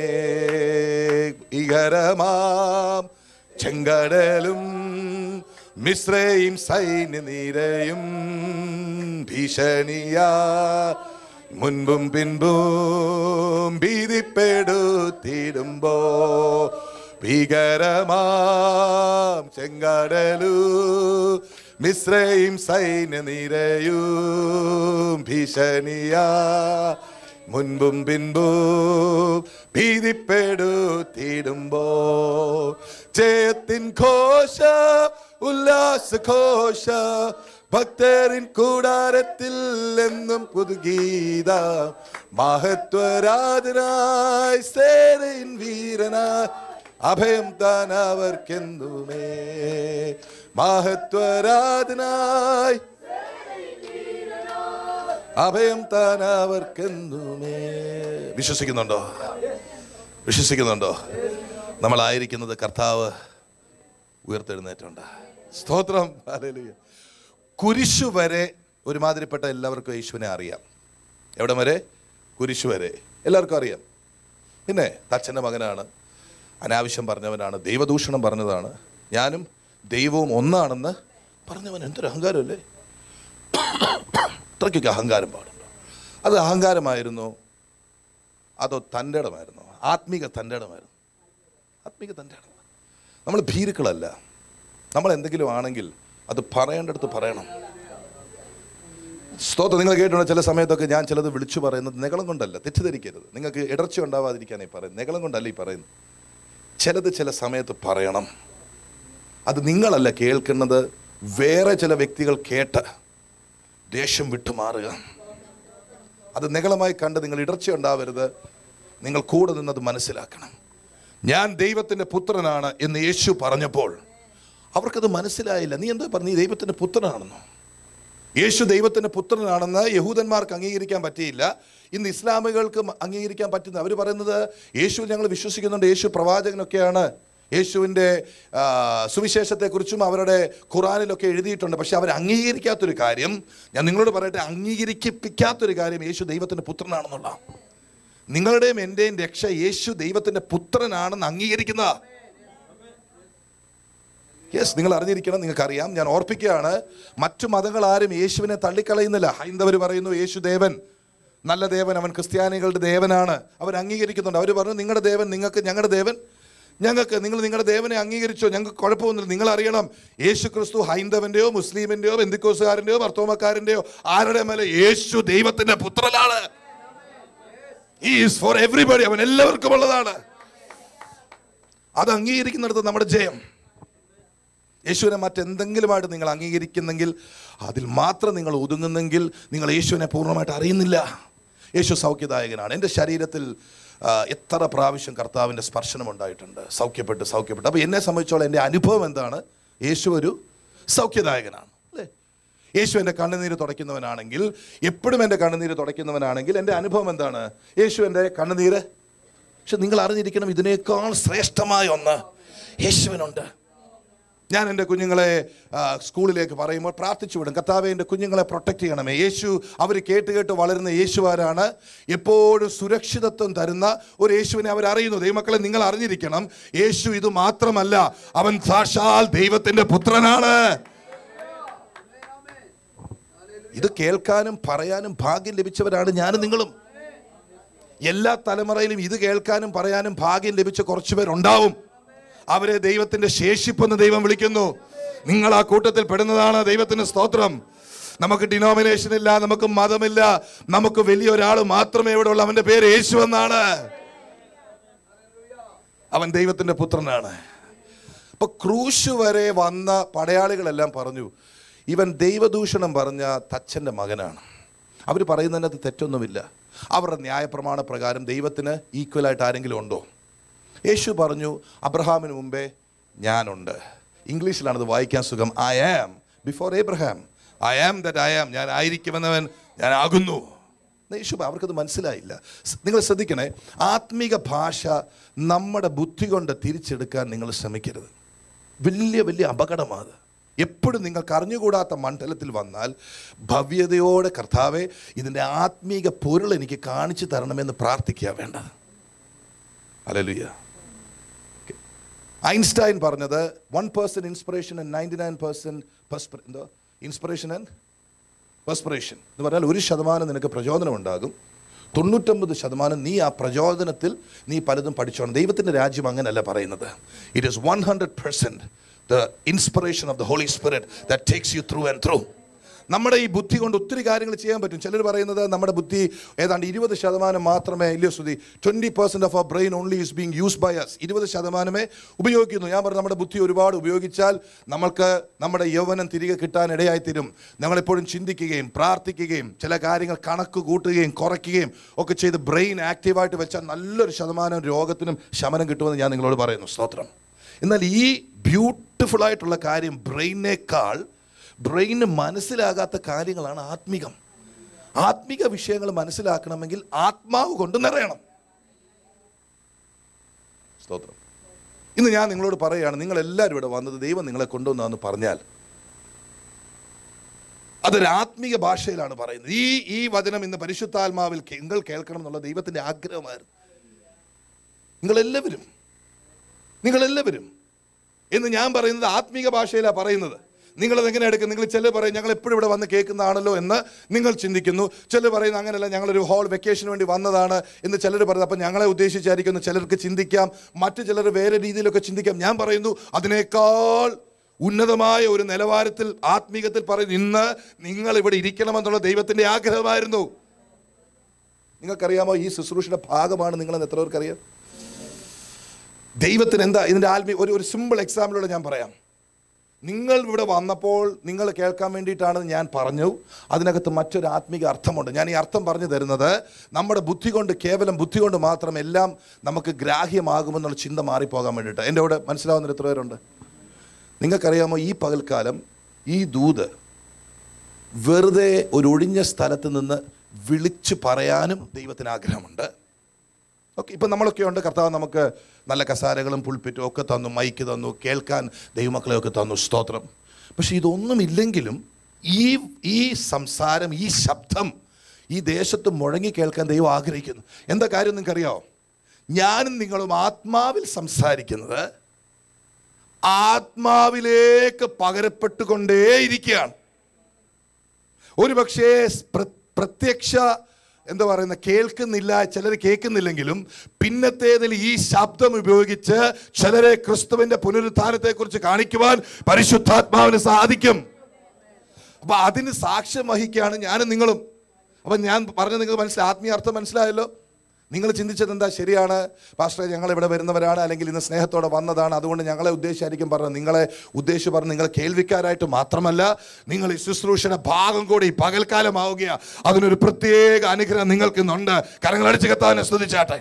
ഇകരമാം ചെങ്കടലും മിശ്രയും സൈന്യനിരയും ഭീഷണിയാ മുൻപും പിൻപും ഭീതിപ്പെടുത്തിടുമ്പോ ഭീകരമാം ചെങ്കടലു മിശ്രയും സൈന്യനിരയും ഭീഷണിയാ മുൻപും പിൻപും ഭീതിപ്പെടുത്തിടുമ്പോ ജയത്തിൻ ഘോഷ ഉല്ലാസ ഘോഷ ഭക്തരിൻ കൂടാരത്തിൽ എന്നും പുതുഗീത മഹത്വരാജനായി സേനയിൻ വീരനായി അഭയം താൻ അവർക്കെന്തുമേ മഹത്വരാജനായി അഭയം താൻ അവർക്കെന്തുമേ വിശ്വസിക്കുന്നുണ്ടോ വിശ്വസിക്കുന്നുണ്ടോ നമ്മളായിരിക്കുന്നത് കർത്താവ് ഉയർത്തെഴുന്നേറ്റുണ്ട് സ്തോത്രം ഹല്ലേലൂയ. കുരിശു വരെ ഒരുമാതിരിപ്പെട്ട എല്ലാവർക്കും യേശുവിനെ അറിയാം എവിടെ വരെ കുരിശു വരെ എല്ലാവർക്കും അറിയാം പിന്നെ തച്ചൻ്റെ മകനാണ് അനാവശ്യം പറഞ്ഞവനാണ് ദൈവദൂഷണം പറഞ്ഞതാണ് ഞാനും ദൈവവും ഒന്നാണെന്ന് പറഞ്ഞവൻ എന്തൊരു അഹങ്കാരമല്ലേ അത്രയ്ക്കൊക്കെ അഹങ്കാരം പാടുണ്ടോ അത് അഹങ്കാരമായിരുന്നു അതോ തൻ്റെ ഇടമായിരുന്നു ആത്മീക തൻ്റെ ഇടമായിരുന്നു ആത്മീക തൻ്റെ ഇടം നമ്മൾ ഭീരുക്കളല്ല നമ്മൾ എന്തെങ്കിലും ആണെങ്കിൽ അത് പറയേണ്ടടുത്ത് പറയണം സ്തോത്രം നിങ്ങൾ കേട്ടിട്ടുണ്ട് ചില സമയത്തൊക്കെ ഞാൻ ചിലത് വിളിച്ചു പറയുന്നത് നികളം കൊണ്ടല്ല തെറ്റിദ്ധരിക്കരുത് നിങ്ങൾക്ക് ഇടർച്ച ഉണ്ടാവാതിരിക്കാനേ പറയുന്നത് നികളം കൊണ്ടല്ല ഈ പറയുന്നത് ചിലത് ചില സമയത്ത് പറയണം അത് നിങ്ങളല്ല കേൾക്കുന്നത് വേറെ ചില വ്യക്തികൾ കേട്ട് ദേഷ്യം വിട്ടുമാറുക അത് നികളമായി കണ്ട് നിങ്ങൾ ഇടർച്ച ഉണ്ടാവരുത് നിങ്ങൾ കൂടെ നിന്നത് മനസ്സിലാക്കണം ഞാൻ ദൈവത്തിൻ്റെ പുത്രനാണ് എന്ന് യേശു പറഞ്ഞപ്പോൾ അവർക്കത് മനസ്സിലായില്ല നീ എന്താ പറഞ്ഞു നീ ദൈവത്തിൻ്റെ പുത്രനാണെന്നോ യേശു ദൈവത്തിൻ്റെ പുത്രനാണെന്ന് യഹൂദന്മാർക്ക് അംഗീകരിക്കാൻ പറ്റിയില്ല ഇന്ന് ഇസ്ലാമികൾക്ക് അംഗീകരിക്കാൻ പറ്റുന്ന അവർ പറയുന്നത് യേശു ഞങ്ങൾ വിശ്വസിക്കുന്നുണ്ട് യേശു പ്രവാചകനൊക്കെയാണ് യേശുവിൻ്റെ ആ, സുവിശേഷത്തെക്കുറിച്ചും അവരുടെ ഖുറാനിലൊക്കെ എഴുതിയിട്ടുണ്ട് പക്ഷെ അവർ അംഗീകരിക്കാത്തൊരു കാര്യം ഞാൻ നിങ്ങളോട് പറയട്ടെ അംഗീകരിപ്പിക്കാത്തൊരു കാര്യം യേശു ദൈവത്തിൻ്റെ പുത്രനാണെന്നുള്ള നിങ്ങളുടെയും എൻ്റെയും രക്ഷ യേശു ദൈവത്തിൻ്റെ പുത്രനാണെന്ന് അംഗീകരിക്കുന്ന യെസ് നിങ്ങൾ അറിഞ്ഞിരിക്കണം നിങ്ങൾക്കറിയാം ഞാൻ ഓർപ്പിക്കുകയാണ് മറ്റു മതങ്ങൾ ആരും യേശുവിനെ തള്ളിക്കളയുന്നില്ല ഹൈന്ദവർ പറയുന്നു യേശു ദേവൻ നല്ല ദേവൻ അവൻ ക്രിസ്ത്യാനികളുടെ ദേവനാണ് അവർ അംഗീകരിക്കുന്നുണ്ട് അവർ പറഞ്ഞു നിങ്ങളുടെ ദേവൻ നിങ്ങൾക്ക് ഞങ്ങളുടെ ദേവൻ ഞങ്ങൾക്ക് നിങ്ങൾ നിങ്ങളുടെ ദേവനെ അംഗീകരിച്ചോ ഞങ്ങൾക്ക് കുഴപ്പമൊന്നുമില്ല നിങ്ങൾ അറിയണം യേശു ക്രിസ്തു ഹൈന്ദവന്റെയോ മുസ്ലിമിന്റെയോ ബന്ധുക്കോസുകാരൻ്റെയോ ഭർത്തോമക്കാരൻ്റെയോ ആരുടെ മേലെ യേശു ദൈവത്തിന്റെ പുത്രനാണ് ഈസ് ഫോർ എവറിബഡി അവൻ എല്ലാവർക്കും ഉള്ളതാണ് അത് അംഗീകരിക്കുന്നിടത്ത് നമ്മുടെ ജയം യേശുവിനെ മറ്റെന്തെങ്കിലുമായിട്ട് നിങ്ങൾ അംഗീകരിക്കുന്നെങ്കിൽ അതിൽ മാത്രം നിങ്ങൾ ഒതുങ്ങുന്നെങ്കിൽ നിങ്ങൾ യേശുവിനെ പൂർണ്ണമായിട്ട് അറിയുന്നില്ല യേശു സൗഖ്യദായകനാണ് എൻ്റെ ശരീരത്തിൽ ആ, എത്ര പ്രാവശ്യം കർത്താവിൻ്റെ സ്പർശനം ഉണ്ടായിട്ടുണ്ട് സൗഖ്യപ്പെട്ട് സൗഖ്യപ്പെട്ട് അപ്പോൾ എന്നെ സംബന്ധിച്ചോളം എൻ്റെ അനുഭവം എന്താണ് യേശു ഒരു സൗഖ്യദായകനാണ് അല്ലേ യേശു എൻ്റെ കണ്ണുനീര് തുടയ്ക്കുന്നവനാണെങ്കിൽ എപ്പോഴും എൻ്റെ കണ്ണുനീര് തുടയ്ക്കുന്നവനാണെങ്കിൽ എൻ്റെ അനുഭവം എന്താണ് യേശു എൻ്റെ കണ്ണുനീര് പക്ഷെ നിങ്ങൾ അറിഞ്ഞിരിക്കണം ഇതിനേക്കാൾ ശ്രേഷ്ഠമായ ഒന്ന് യേശുവിനുണ്ട് ഞാൻ എൻ്റെ കുഞ്ഞുങ്ങളെ ആ, സ്കൂളിലേക്ക് പറയുമ്പോൾ പ്രാർത്ഥിച്ചു വിടും കർത്താവെ എൻ്റെ കുഞ്ഞുങ്ങളെ പ്രൊട്ടക്റ്റ് ചെയ്യണമേ യേശു അവർ കേട്ട് കേട്ട് വളരുന്ന യേശുവാരാണ് എപ്പോഴും സുരക്ഷിതത്വം തരുന്ന ഒരു യേശുവിനെ അവർ അറിയുന്നു ദൈവമക്കളെ നിങ്ങൾ അറിഞ്ഞിരിക്കണം യേശു ഇത് മാത്രമല്ല അവൻ സാക്ഷാൽ ദൈവത്തിൻ്റെ പുത്രനാണ് ഇത് കേൾക്കാനും പറയാനും ഭാഗ്യം ലഭിച്ചവരാണ് ഞാനും നിങ്ങളും എല്ലാ തലമുറയിലും ഇത് കേൾക്കാനും പറയാനും ഭാഗ്യം ലഭിച്ച കുറച്ചു പേരുണ്ടാവും അവരെ ദൈവത്തിന്റെ ശേഷിപ്പെന്ന് ദൈവം വിളിക്കുന്നു നിങ്ങൾ ആ കൂട്ടത്തിൽ പെടുന്നതാണ് ദൈവത്തിന് സ്തോത്രം നമുക്ക് ഡിനോമിനേഷൻ ഇല്ല നമുക്ക് മതമില്ല നമുക്ക് വലിയൊരാൾ മാത്രമേ ഇവിടെ ഉള്ളൂ അവന്റെ പേര് യേശു എന്നാണ് അവൻ ദൈവത്തിന്റെ പുത്രനാണ് അപ്പൊ ക്രൂശ് വരെ വന്ന പടയാളികളെല്ലാം പറഞ്ഞു ഇവൻ ദൈവദൂഷണം പറഞ്ഞ തച്ചൻ്റെ മകനാണ് അവർ പറയുന്നതിനകത്ത് തെറ്റൊന്നുമില്ല അവരുടെ ന്യായപ്രമാണ പ്രകാരം ദൈവത്തിന് ഈക്വലായിട്ട് ആരെങ്കിലും ഉണ്ടോ യേശു പറഞ്ഞു അബ്രഹാമിന് മുമ്പേ ഞാനുണ്ട് ഇംഗ്ലീഷിലാണ് ഇത് വായിക്കാൻ സുഖം I am before Abraham I am that I am ഞാൻ ആയിരിക്കുമെന്നവൻ ഞാൻ ആകുന്നു എന്ന് യേശു പറ- അവർക്കത് മനസ്സിലായില്ല സ് നിങ്ങൾ ശ്രദ്ധിക്കണേ ആത്മീക ഭാഷ നമ്മുടെ ബുദ്ധി കൊണ്ട് തിരിച്ചെടുക്കാൻ നിങ്ങൾ ശ്രമിക്കരുത് വലിയ വലിയ അപകടമാണ് എപ്പോഴും നിങ്ങൾക്ക് അറിഞ്ഞുകൂടാത്ത മണ്ഡലത്തിൽ വന്നാൽ ഭവ്യതയോടെ കർത്താവെ ഇതിൻ്റെ ആത്മീക പൊരുൾ എനിക്ക് കാണിച്ചു തരണമെന്ന് പ്രാർത്ഥിക്കുക വേണ്ടത് അലലുയ്യ ഐൻസ്റ്റൈൻ പറഞ്ഞത് one person inspiration and ninety nine percent എന്തോ ഇൻസ്പിറേഷൻ ആൻഡ് പെർസ്പിറേഷൻ എന്ന് പറഞ്ഞാൽ ഒരു ശതമാനം നിനക്ക് പ്രചോദനം ഉണ്ടാകും തൊണ്ണൂറ്റൊമ്പത് ശതമാനം നീ ആ പ്രചോദനത്തിൽ നീ പലതും പഠിച്ചോണം ദൈവത്തിൻ്റെ രാജ്യം അങ്ങനെയല്ല പറയുന്നത് it is one hundred percent the inspiration of the holy spirit that takes you through and through നമ്മുടെ ഈ ബുദ്ധി കൊണ്ട് ഒത്തിരി കാര്യങ്ങൾ ചെയ്യാൻ പറ്റും ചിലർ പറയുന്നത് നമ്മുടെ ബുദ്ധി ഏതാണ്ട് ഇരുപത് ശതമാനം മാത്രമേ ഇല്ലയോ ശ്രുതി twenty percent of our brain only is being use by us ഇരുപത് ശതമാനമേ ഉപയോഗിക്കുന്നു ഞാൻ പറഞ്ഞു നമ്മുടെ ബുദ്ധി ഒരുപാട് ഉപയോഗിച്ചാൽ നമ്മൾക്ക് നമ്മുടെ യൗവനം തിരികെ കിട്ടാൻ ഇടയായിത്തീരും ഞങ്ങളെപ്പോഴും ചിന്തിക്കുകയും പ്രാർത്ഥിക്കുകയും ചില കാര്യങ്ങൾ കണക്ക് കൂട്ടുകയും കുറയ്ക്കുകയും ഒക്കെ ചെയ്ത് ബ്രെയിൻ ആക്റ്റീവായിട്ട് വെച്ചാൽ നല്ലൊരു ശതമാനം രോഗത്തിനും ശമനം കിട്ടുമെന്ന് ഞാൻ നിങ്ങളോട് പറയുന്നു സ്തോത്രം എന്നാൽ ഈ ബ്യൂട്ടിഫുൾ ആയിട്ടുള്ള കാര്യം ബ്രെയിനേക്കാൾ ബ്രെയിന് മനസ്സിലാകാത്ത കാര്യങ്ങളാണ് ആത്മികം ആത്മിക വിഷയങ്ങൾ മനസ്സിലാക്കണമെങ്കിൽ ആത്മാവ് കൊണ്ട് നിറയണം സ്തോത്രം ഇന്ന് ഞാൻ നിങ്ങളോട് പറയുകയാണ് നിങ്ങൾ എല്ലാവരും ഇവിടെ വന്നത് ദൈവം നിങ്ങളെ കൊണ്ടുവന്നതെന്ന് പറഞ്ഞാൽ അതൊരു ആത്മീക ഭാഷയിലാണ് പറയുന്നത് ഈ ഈ വചനം ഇന്ന് പരിശുദ്ധാത്മാവിൽ കേ- നിങ്ങൾ കേൾക്കണം എന്നുള്ള ദൈവത്തിൻ്റെ ആഗ്രഹമായിരുന്നു നിങ്ങളെല്ലാവരും നിങ്ങളെല്ലാവരും എന്ന് ഞാൻ പറയുന്നത് ആത്മീക ഭാഷയിലാണ് പറയുന്നത് നിങ്ങളത് എങ്ങനെ എടുക്കും നിങ്ങൾ ചിലർ പറയും ഞങ്ങൾ എപ്പോഴും ഇവിടെ വന്ന് കേൾക്കുന്നതാണല്ലോ എന്ന് നിങ്ങൾ ചിന്തിക്കുന്നു ചിലർ പറയുന്നു അങ്ങനെയല്ല ഞങ്ങളൊരു ഹോൾ വെക്കേഷന് വേണ്ടി വന്നതാണ് എന്ന് ചിലർ പറയുന്നത് അപ്പം ഞങ്ങളെ ഉദ്ദേശിച്ചായിരിക്കുന്നു ചിലർക്ക് ചിന്തിക്കാം മറ്റു ചിലർ വേറെ രീതിയിലൊക്കെ ചിന്തിക്കാം ഞാൻ പറയുന്നു അതിനേക്കാൾ ഉന്നതമായ ഒരു നിലവാരത്തിൽ ആത്മീകത്തിൽ പറയുന്നു ഇന്ന് നിങ്ങൾ ഇവിടെ ഇരിക്കണമെന്നുള്ള ദൈവത്തിൻ്റെ ആഗ്രഹമായിരുന്നു നിങ്ങൾക്കറിയാമോ ഈ ശുശ്രൂഷയുടെ ഭാഗമാണ് നിങ്ങളെന്ന് എത്ര പേർക്കറിയാം ദൈവത്തിന് എന്താ ഇതിൻ്റെ ആത്മീയ ഒരു ഒരു സിമ്പിൾ എക്സാമ്പിളോടെ ഞാൻ പറയാം നിങ്ങൾ ഇവിടെ വന്നപ്പോൾ നിങ്ങൾ കേൾക്കാൻ വേണ്ടിയിട്ടാണ് ഞാൻ പറഞ്ഞു അതിനകത്ത് മറ്റൊരു ആത്മീക അർത്ഥമുണ്ട് ഞാൻ ഈ അർത്ഥം പറഞ്ഞു തരുന്നത് നമ്മുടെ ബുദ്ധി കൊണ്ട് കേവലം ബുദ്ധി കൊണ്ട് മാത്രം എല്ലാം നമുക്ക് ഗ്രാഹ്യമാകുമെന്നുള്ള ചിന്ത മാറിപ്പോകാൻ വേണ്ടിയിട്ട് എൻ്റെ ഇവിടെ മനസ്സിലാവുന്ന എത്ര പേരുണ്ട് നിങ്ങൾക്കറിയാമോ ഈ പകൽക്കാലം ഈ ദൂത് വെറുതെ ഒരു ഒഴിഞ്ഞ സ്ഥലത്ത് നിന്ന് വിളിച്ചു പറയാനും ദൈവത്തിന് ആഗ്രഹമുണ്ട് ഓക്കെ ഇപ്പം നമ്മളൊക്കെ ഉണ്ട് കർത്താവ് നമുക്ക് നല്ല കസാരകളും പുൾപ്പിറ്റും ഒക്കെ തന്നു മൈക്ക് തന്നു കേൾക്കാൻ ദൈവമക്കളെയൊക്കെ തന്നു സ്തോത്രം പക്ഷെ ഇതൊന്നുമില്ലെങ്കിലും ഈ ഈ സംസാരം ഈ ശബ്ദം ഈ ദേശത്ത് മുഴങ്ങി കേൾക്കാൻ ദൈവം ആഗ്രഹിക്കുന്നു എന്താ കാര്യം നിങ്ങൾക്കറിയാമോ ഞാനും നിങ്ങളും ആത്മാവിൽ സംസാരിക്കുന്നത് ആത്മാവിലേക്ക് പകരപ്പെട്ടുകൊണ്ടേയിരിക്കുകയാണ് ഒരു പക്ഷേ പ്ര- പ്രത്യക്ഷ എന്താ പറയുന്ന കേൾക്കുന്നില്ല ചിലർ കേൾക്കുന്നില്ലെങ്കിലും പിന്നത്തേതിൽ ഈ ശബ്ദം ഉപയോഗിച്ച് ചിലരെ ക്രിസ്തുവിന്റെ പുനരുത്ഥാനത്തെ കുറിച്ച് കാണിക്കുവാൻ പരിശുദ്ധാത്മാവിന് സാധിക്കും അപ്പൊ അതിന് സാക്ഷ്യം വഹിക്കുകയാണ് ഞാനും നിങ്ങളും അപ്പൊ ഞാൻ പറഞ്ഞ നിങ്ങൾ മനസ്സിലായി ആത്മീയ അർത്ഥം മനസ്സിലായല്ലോ നിങ്ങൾ ചിന്തിച്ചത് എന്താ ശരിയാണ് പാസ്റ്റർ ഞങ്ങൾ ഇവിടെ വരുന്നവരാണ് അല്ലെങ്കിൽ ഇന്ന് സ്നേഹത്തോടെ വന്നതാണ് അതുകൊണ്ട് ഞങ്ങളെ ഉദ്ദേശിച്ചായിരിക്കും പറഞ്ഞത് നിങ്ങളെ ഉദ്ദേശിച്ച് പറഞ്ഞ് നിങ്ങൾ കേൾവിക്കാരായിട്ട് മാത്രമല്ല നിങ്ങൾ ഈ ശുശ്രൂഷയുടെ ഭാഗം കൂടി ഈ പകൽക്കാലമാവുകയാ അതിനൊരു പ്രത്യേക അനുഗ്രഹം നിങ്ങൾക്ക് ഇന്നുണ്ട് കരങ്ങളടിച്ച് കത്താവിനെ സ്തുതിച്ചാട്ടെ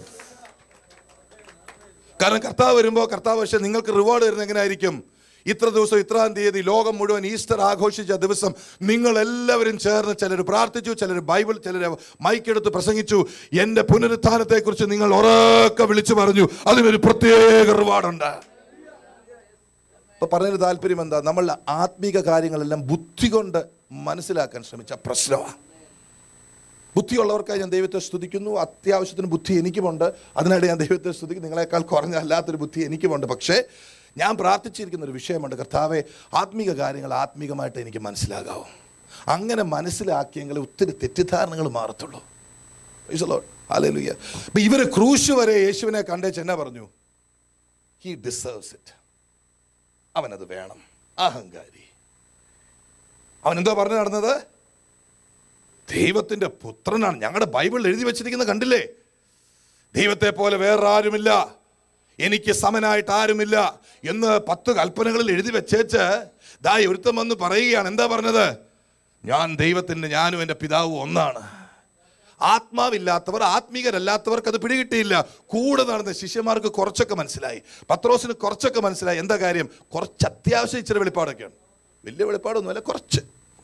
കാരണം കർത്താവ് വരുമ്പോൾ കർത്താവ് പക്ഷേ നിങ്ങൾക്ക് റിവാർഡ് വരുന്നത് എങ്ങനെയായിരിക്കും ഇത്ര ദിവസം ഇത്രാം തീയതി ലോകം മുഴുവൻ ഈസ്റ്റർ ആഘോഷിച്ച ദിവസം നിങ്ങൾ എല്ലാവരും ചേർന്ന് ചിലർ പ്രാർത്ഥിച്ചു ചിലർ ബൈബിൾ ചിലർ മൈക്കെടുത്ത് പ്രസംഗിച്ചു എൻ്റെ പുനരുത്ഥാനത്തെക്കുറിച്ച് നിങ്ങൾ ഉറക്കെ വിളിച്ചു പറഞ്ഞു അതിനൊരു പ്രത്യേക റിവാർഡുണ്ട് ഇപ്പൊ പറഞ്ഞൊരു താല്പര്യം എന്താ നമ്മൾ ആത്മീക കാര്യങ്ങളെല്ലാം ബുദ്ധി കൊണ്ട് മനസ്സിലാക്കാൻ ശ്രമിച്ച പ്രശ്നമാണ് ബുദ്ധിയുള്ളവർക്കായി ഞാൻ ദൈവത്തെ സ്തുതിക്കുന്നു അത്യാവശ്യത്തിന് ബുദ്ധി എനിക്കുമുണ്ട് അതിനായിട്ട് ഞാൻ ദൈവത്തെ സ്തുതിക്കും നിങ്ങളെക്കാൾ കുറഞ്ഞ അല്ലാത്തൊരു ബുദ്ധി എനിക്കുമുണ്ട് പക്ഷേ ഞാൻ പ്രാർത്ഥിച്ചിരിക്കുന്ന ഒരു വിഷയമുണ്ട് കർത്താവെ ആത്മീക കാര്യങ്ങൾ ആത്മീകമായിട്ട് എനിക്ക് മനസ്സിലാകാവും അങ്ങനെ മനസ്സിലാക്കിയെങ്കിൽ ഒത്തിരി തെറ്റിദ്ധാരണകൾ മാറത്തുള്ളൂ അല്ലേലുയ്യ അപ്പൊ ഇവര് ക്രൂശ് വരെ യേശുവിനെ കണ്ടേച്ച് എന്നാ പറഞ്ഞു ഹി ഡിസേർവ്സ് ഇറ്റ് അവനത് വേണം അഹങ്കാരി അവൻ എന്തോ പറഞ്ഞു നടന്നത് ദൈവത്തിന്റെ പുത്രനാണ് ഞങ്ങളുടെ ബൈബിളിൽ എഴുതി വെച്ചിരിക്കുന്നത് കണ്ടില്ലേ ദൈവത്തെ പോലെ വേറൊരാരുമില്ല എനിക്ക് സമനായിട്ട് ആരുമില്ല എന്ന് പത്ത് കൽപ്പനകളിൽ എഴുതി വെച്ചേച്ച് ദാ ഒരുത്തം വന്ന് പറയുകയാണ് എന്താ പറഞ്ഞത് ഞാൻ ദൈവത്തിൻ്റെ ഞാനും എൻ്റെ പിതാവും ഒന്നാണ് ആത്മാവില്ലാത്തവർ ആത്മീകരല്ലാത്തവർക്ക് അത് പിടികിട്ടിയില്ല കൂടെ നടന്ന ശിഷ്യന്മാർക്ക് കുറച്ചൊക്കെ മനസ്സിലായി പത്രോസിന് കുറച്ചൊക്കെ മനസ്സിലായി എന്താ കാര്യം കുറച്ച് അത്യാവശ്യം ഇച്ചിരി വെളിപ്പാടൊക്കെയാണ് വലിയ വെളിപ്പാടൊന്നുമല്ല കുറച്ച്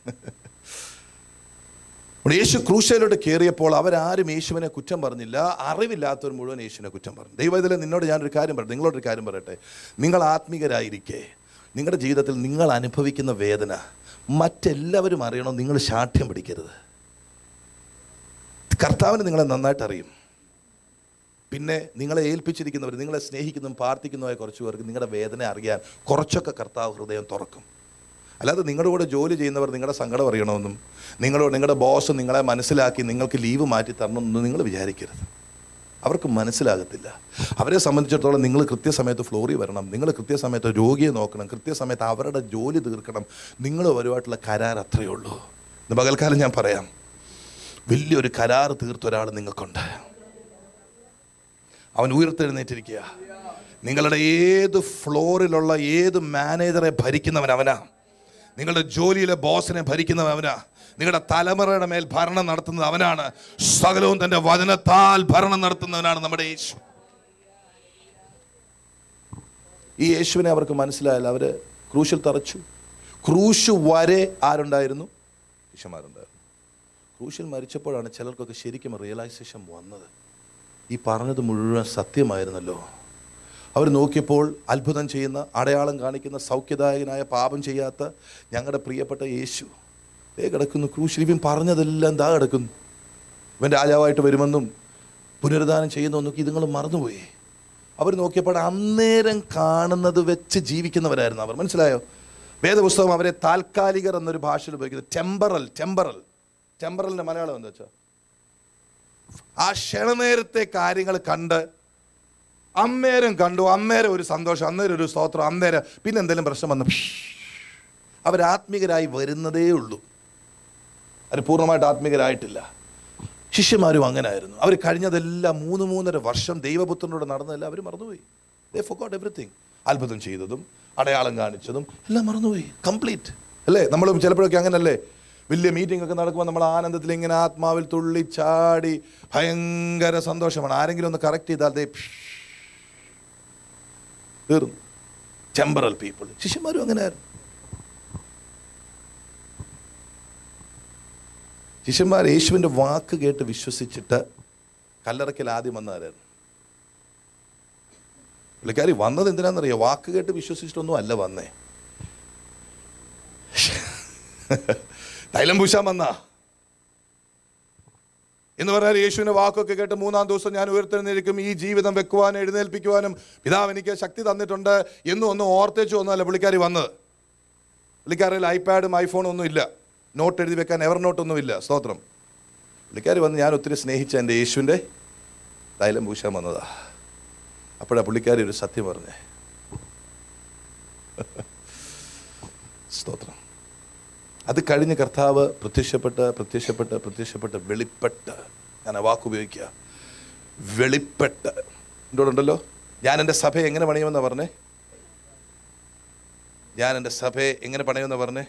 അപ്പോൾ യേശു ക്രൂശയിലോട്ട് കയറിയപ്പോൾ അവരാരും യേശുവിനെ കുറ്റം പറഞ്ഞില്ല അറിവില്ലാത്തവർ മുഴുവൻ യേശുവിനെ കുറ്റം പറഞ്ഞു ദൈവത്തിലെ നിന്നോട് ഞാനൊരു കാര്യം പറയട്ടെ നിങ്ങളോടൊരു കാര്യം പറയട്ടെ നിങ്ങൾ ആത്മീകരായിരിക്കെ നിങ്ങളുടെ ജീവിതത്തിൽ നിങ്ങൾ അനുഭവിക്കുന്ന വേദന മറ്റെല്ലാവരും അറിയണം നിങ്ങൾ ശാഠ്യം പിടിക്കരുത് കർത്താവിന് നിങ്ങളെ നന്നായിട്ട് അറിയും പിന്നെ നിങ്ങളെ ഏൽപ്പിച്ചിരിക്കുന്നവർ നിങ്ങളെ സ്നേഹിക്കുന്നതും പ്രാർത്ഥിക്കുന്നതുമായ കുറച്ച് പേർക്ക് നിങ്ങളുടെ വേദന അറിയാൻ കുറച്ചൊക്കെ കർത്താവ് ഹൃദയം തുറക്കും അല്ലാതെ നിങ്ങളുടെ കൂടെ ജോലി ചെയ്യുന്നവർ നിങ്ങളുടെ സങ്കടം അറിയണമെന്നും നിങ്ങളോട് നിങ്ങളുടെ ബോസ് നിങ്ങളെ മനസ്സിലാക്കി നിങ്ങൾക്ക് ലീവ് മാറ്റി തരണമെന്നൊന്നും നിങ്ങൾ വിചാരിക്കരുത് അവർക്ക് മനസ്സിലാകത്തില്ല അവരെ സംബന്ധിച്ചിടത്തോളം നിങ്ങൾ കൃത്യസമയത്ത് ഫ്ലോറിൽ വരണം നിങ്ങൾ കൃത്യസമയത്ത് രോഗിയെ നോക്കണം കൃത്യസമയത്ത് അവരുടെ ജോലി തീർക്കണം നിങ്ങൾ വരുമായിട്ടുള്ള കരാർ അത്രയേ ഉള്ളൂ ഇന്ന് പകൽക്കാലം ഞാൻ പറയാം വലിയൊരു കരാർ തീർത്ത ഒരാൾ നിങ്ങൾക്കുണ്ട് അവൻ ഉയർത്തെഴുന്നേറ്റിരിക്കുക നിങ്ങളുടെ ഏത് ഫ്ലോറിലുള്ള ഏത് മാനേജറെ ഭരിക്കുന്നവൻ അവനാ നിങ്ങളുടെ ജോലിയിലെ ബോസിനെ ഭരിക്കുന്നവൻ അവനാ നിങ്ങളുടെ തലമുറയുടെ മേൽ ഭരണം നടത്തുന്നത് അവനാണ് സകലവും തന്റെ വചനത്താൽ ഭരണം നടത്തുന്നവനാണ് നമ്മുടെ യേശു ഈ യേശുവിനെ അവർക്ക് മനസ്സിലായില്ല അവര് ക്രൂശിൽ തറച്ചു ക്രൂശ് വരെ ആരുണ്ടായിരുന്നു ശിഷ്യന്മാരുണ്ടായിരുന്നു ക്രൂശിൽ മരിച്ചപ്പോഴാണ് ചിലർക്കൊക്കെ ശരിക്കും റിയലൈസേഷൻ വന്നത് ഈ പറഞ്ഞത് മുഴുവൻ സത്യമായിരുന്നല്ലോ അവർ നോക്കിയപ്പോൾ അത്ഭുതം ചെയ്യുന്ന അടയാളം കാണിക്കുന്ന സൗഖ്യദായകനായ പാപം ചെയ്യാത്ത ഞങ്ങളുടെ പ്രിയപ്പെട്ട യേശു ദേ കിടക്കുന്നു ക്രൂശിൽ ഇവൻ പറഞ്ഞതെല്ലാം ദാ കിടക്കുന്നു ഇവൻ രാജാവായിട്ട് വരുമെന്നും പുനരുദ്ധാനം ചെയ്യുന്നൊന്നൊക്കെ ഇതുങ്ങൾ മറന്നുപോയി അവർ നോക്കിയപ്പോൾ അന്നേരം കാണുന്നത് വെച്ച് ജീവിക്കുന്നവരായിരുന്നു അവർ മനസ്സിലായോ വേദപുസ്തകം അവരെ താൽക്കാലികർ എന്നൊരു ഭാഷയിൽ ഉപയോഗിക്കുന്നത് ടെമ്പറൽ ടെമ്പറൽ ടെമ്പറലിൻ്റെ മലയാളം എന്താ വെച്ചാൽ ആ ക്ഷണനേരത്തെ കാര്യങ്ങൾ കണ്ട് അന്നേരം കണ്ടു അന്നേരം ഒരു സന്തോഷം അന്നേരം ഒരു സ്തോത്രം അന്നേരം പിന്നെ എന്തെങ്കിലും പ്രശ്നം വന്നു അവരാത്മികരായി വരുന്നതേ ഉള്ളൂ അവർ പൂർണ്ണമായിട്ട് ആത്മികരായിട്ടില്ല ശിഷ്യന്മാരും അങ്ങനെ ആയിരുന്നു അവർ കഴിഞ്ഞതെല്ലാം മൂന്ന് മൂന്നര വർഷം ദൈവപുത്രനോട് നടന്നതെല്ലാം അവർ മറന്നുപോയി ദേ ഫോക്കോട്ട് എവറിത്തിങ് അത്ഭുതം ചെയ്തതും അടയാളം കാണിച്ചതും എല്ലാം മറന്നുപോയി കംപ്ലീറ്റ് അല്ലേ നമ്മളും ചിലപ്പോഴൊക്കെ അങ്ങനല്ലേ വലിയ മീറ്റിംഗ് ഒക്കെ നടക്കുമ്പോൾ നമ്മൾ ആനന്ദത്തിൽ ഇങ്ങനെ ആത്മാവിൽ തുള്ളി ചാടി ഭയങ്കര സന്തോഷമാണ് ആരെങ്കിലും ഒന്ന് കറക്റ്റ് ചെയ്താൽ ദേ തീർന്നു ടെമ്പറൽ പീപ്പിൾ ശിഷ്യന്മാരും അങ്ങനെയായിരുന്നു ശിഷ്യന്മാർ യേശുവിൻ്റെ വാക്ക് കേട്ട് വിശ്വസിച്ചിട്ട് കല്ലറയ്ക്കൽ ആദ്യം വന്നവരായിരുന്നു പുള്ളിക്കാരി വന്നത് എന്തിനാണെന്നറിയോ വാക്ക് കേട്ട് വിശ്വസിച്ചിട്ടൊന്നും അല്ല വന്നേ തൈലം പൂശാൻ വന്ന എന്ന് പറഞ്ഞാൽ യേശുവിന്റെ വാക്കൊക്കെ കേട്ട് മൂന്നാം ദിവസം ഞാൻ ഉയർത്തെഴുന്നേൽക്കും ഈ ജീവിതം വെക്കുവാനും എഴുന്നേൽപ്പിക്കുവാനും പിതാവ് എനിക്ക് ശക്തി തന്നിട്ടുണ്ട് എന്നും ഒന്നും ഓർത്തേച്ചു ഒന്നുമല്ല പുള്ളിക്കാരി വന്നത് പുള്ളിക്കാരിൽ ഐപാഡും ഐഫോണും ഒന്നും ഇല്ല നോട്ട് എഴുതി വെക്കാൻ എവർ നോട്ടൊന്നും ഇല്ല സ്തോത്രം പുള്ളിക്കാരി വന്ന് ഞാൻ ഒത്തിരി സ്നേഹിച്ച എൻ്റെ യേശുവിൻ്റെ തൈലം പൂശാൻ വന്നതാ അപ്പോഴാ പുള്ളിക്കാരി ഒരു സത്യം പറഞ്ഞേ സ്തോത്രം അത് കഴിഞ്ഞ് കർത്താവ് പ്രത്യക്ഷപ്പെട്ട് പ്രത്യക്ഷപ്പെട്ട് പ്രത്യക്ഷപ്പെട്ട് വെളിപ്പെട്ട് ഞാൻ ആ വാക്ക് ഉപയോഗിക്കുക വെളിപ്പെട്ട് എൻ്റെ ഉണ്ടല്ലോ ഞാൻ എൻ്റെ സഭയെ എങ്ങനെ പണിയുമെന്നാ പറഞ്ഞേ ഞാൻ എൻ്റെ സഭയെ എങ്ങനെ പണിയുമെന്നാ പറഞ്ഞേ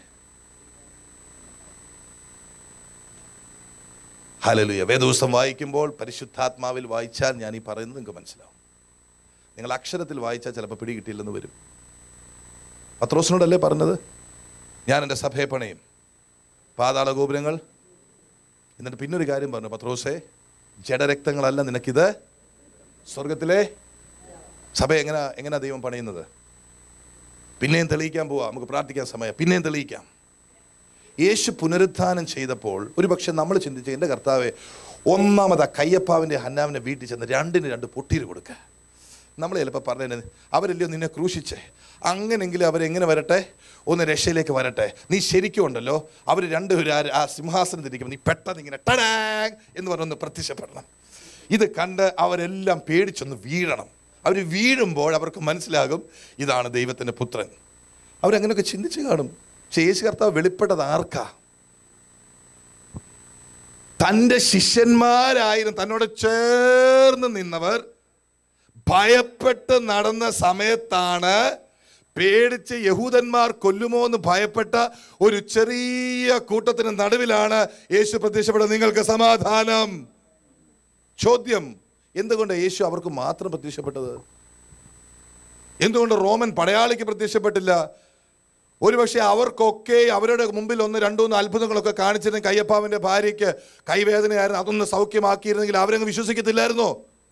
ഹലലുയ വേദവസം വായിക്കുമ്പോൾ പരിശുദ്ധാത്മാവിൽ വായിച്ചാൽ ഞാൻ ഈ പറയുന്നത് നിങ്ങൾക്ക് മനസ്സിലാവും നിങ്ങൾ അക്ഷരത്തിൽ വായിച്ചാൽ ചിലപ്പോൾ പിടി കിട്ടിയില്ലെന്ന് വരും പത്രോസിനോടല്ലേ പറഞ്ഞത് ഞാൻ എൻ്റെ സഭയെ പണിയും പാതാള ഗോപുരങ്ങൾ എന്നിട്ട് പിന്നൊരു കാര്യം പറഞ്ഞു പത്രോസേ ജഡരക്തങ്ങളല്ല നിനക്കിത് സ്വർഗത്തിലെ സഭ എങ്ങനെ എങ്ങനെ ദൈവം പണിയുന്നത് പിന്നെയും തെളിയിക്കാൻ പോവാം നമുക്ക് പ്രാർത്ഥിക്കാൻ സമയം പിന്നെയും തെളിയിക്കാം യേശു പുനരുത്ഥാനം ചെയ്തപ്പോൾ ഒരുപക്ഷെ നമ്മൾ ചിന്തിച്ച എൻ്റെ കർത്താവെ ഒന്നാമത് ആ കയ്യപ്പാവിൻ്റെ ഹന്നാവിൻ്റെ വീട്ടിൽ ചെന്ന് രണ്ടിന് രണ്ട് പൊട്ടീര് കൊടുക്കുക നമ്മൾ ചിലപ്പോൾ പറഞ്ഞത് അവരല്ലയോ നിന്നെ ക്രൂശിച്ചേ അങ്ങനെങ്കിലും അവരെങ്ങനെ വരട്ടെ ഒന്ന് രക്ഷയിലേക്ക് വരട്ടെ നീ ശരിക്കും ഉണ്ടല്ലോ അവർ രണ്ടുപേരും ആ- ആ സിംഹാസനത്തിൽ ഇരിക്കുമ്പോൾ നീ പെട്ടെന്ന് ഇങ്ങനെ ടടാങ് എന്ന് പറഞ്ഞൊന്ന് പ്രത്യക്ഷപ്പെടണം ഇത് കണ്ട് അവരെല്ലാം പേടിച്ചൊന്ന് വീഴണം അവർ വീഴുമ്പോൾ അവർക്ക് മനസ്സിലാകും ഇതാണ് ദൈവത്തിൻ്റെ പുത്രൻ അവരങ്ങനെയൊക്കെ ചിന്തിച്ച് കാണും പക്ഷേ യേശു കർത്താവ് വെളിപ്പെട്ടത് ആർക്കാ തൻ്റെ ശിഷ്യന്മാരായിരുന്നു തന്നോട് ചേർന്ന് നിന്നവർ ഭയപ്പെട്ട് നടന്ന സമയത്താണ് പേടിച്ച് യഹൂദന്മാർ കൊല്ലുമോ എന്ന് ഭയപ്പെട്ട ഒരു ചെറിയ കൂട്ടത്തിന് നടുവിലാണ് യേശു പ്രത്യക്ഷപ്പെടുന്നത് നിങ്ങൾക്ക് സമാധാനം ചോദ്യം എന്തുകൊണ്ട് യേശു അവർക്ക് മാത്രം പ്രത്യക്ഷപ്പെട്ടത് എന്തുകൊണ്ട് റോമൻ പടയാളിക്ക് പ്രത്യക്ഷപ്പെട്ടില്ല ഒരുപക്ഷെ അവർക്കൊക്കെ അവരുടെ മുമ്പിൽ ഒന്ന് രണ്ടൂന്ന് അത്ഭുതങ്ങളൊക്കെ കാണിച്ചിരുന്ന കയ്യപ്പാവിന്റെ ഭാര്യയ്ക്ക് കൈവേദനയായിരുന്നു അതൊന്ന് സൗഖ്യമാക്കിയിരുന്നെങ്കിൽ അവരങ്ങ് വിശ്വസിക്കത്തില്ലായിരുന്നോ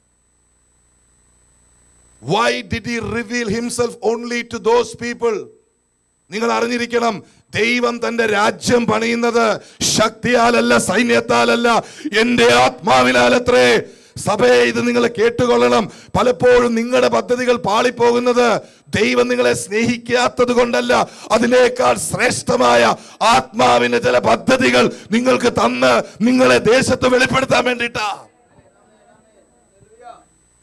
why did he reveal himself only to those people നിങ്ങൾ അറിഞ്ഞിരിക്കണം ദൈവം തന്റെ രാജ്യം പണിയുന്നത് ശക്തിയാലല്ല സൈന്യത്താലല്ല എൻ്റെ ആത്മാവിനാലത്രേ സഭയെ ഇത് നിങ്ങൾ കേട്ടുകൊള്ളണം പലപ്പോഴും നിങ്ങളുടെ പദ്ധതികൾ പാളിപ്പോകുന്നത് ദൈവം നിങ്ങളെ സ്നേഹിക്കാത്തത് കൊണ്ടല്ല അതിനേക്കാൾ ശ്രേഷ്ഠമായ ആത്മാവിന്റെ ചില പദ്ധതികൾ നിങ്ങൾക്ക് തന്ന് നിങ്ങളെ ദേശത്ത് വെളിപ്പെടുത്താൻ വേണ്ടിയിട്ടാ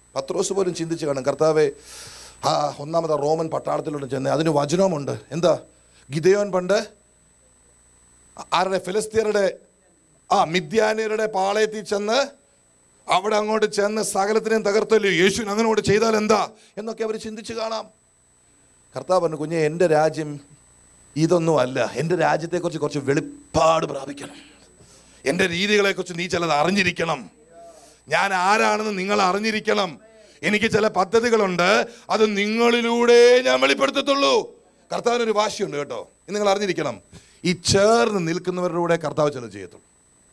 പത്രോസ് പോലും ചിന്തിച്ച് കാണും കർത്താവെ ആ ഒന്നാമത്തെ റോമൻ പട്ടാളത്തിലോട്ട് ചെന്ന് അതിന് വചനവുമുണ്ട് എന്താ ഗിതയോൻ പണ്ട് ആരുടെ ഫിലിസ്തീനരുടെ ആ മിഥ്യാനിയരുടെ പാളയത്തിൽ ചെന്ന് അവിടെ അങ്ങോട്ട് ചെന്ന് സകലത്തിനെയും തകർത്തല്ലോ യേശുവിന് അങ്ങനോട്ട് ചെയ്താൽ എന്താ എന്നൊക്കെ അവർ ചിന്തിച്ച് കാണാം കർത്താവ് പറഞ്ഞു കുഞ്ഞെ എൻ്റെ രാജ്യം ഇതൊന്നും അല്ല എൻ്റെ രാജ്യത്തെക്കുറിച്ച് കുറച്ച് വെളിപ്പാട് പ്രാപിക്കണം എൻ്റെ രീതികളെക്കുറിച്ച് നീ ചിലത് അറിഞ്ഞിരിക്കണം ഞാൻ ആരാണെന്ന് നിങ്ങൾ അറിഞ്ഞിരിക്കണം എനിക്ക് ചില പദ്ധതികളുണ്ട് അത് നിങ്ങളിലൂടെ ഞാൻ വെളിപ്പെടുത്തത്തുള്ളൂ കർത്താവിനൊരു വാശിയുണ്ട് കേട്ടോ ഇത് നിങ്ങൾ അറിഞ്ഞിരിക്കണം ഈ ചേർന്ന് നിൽക്കുന്നവരുടെ കൂടെ കർത്താവ് ചിലത് ചെയ്യത്തുള്ളൂ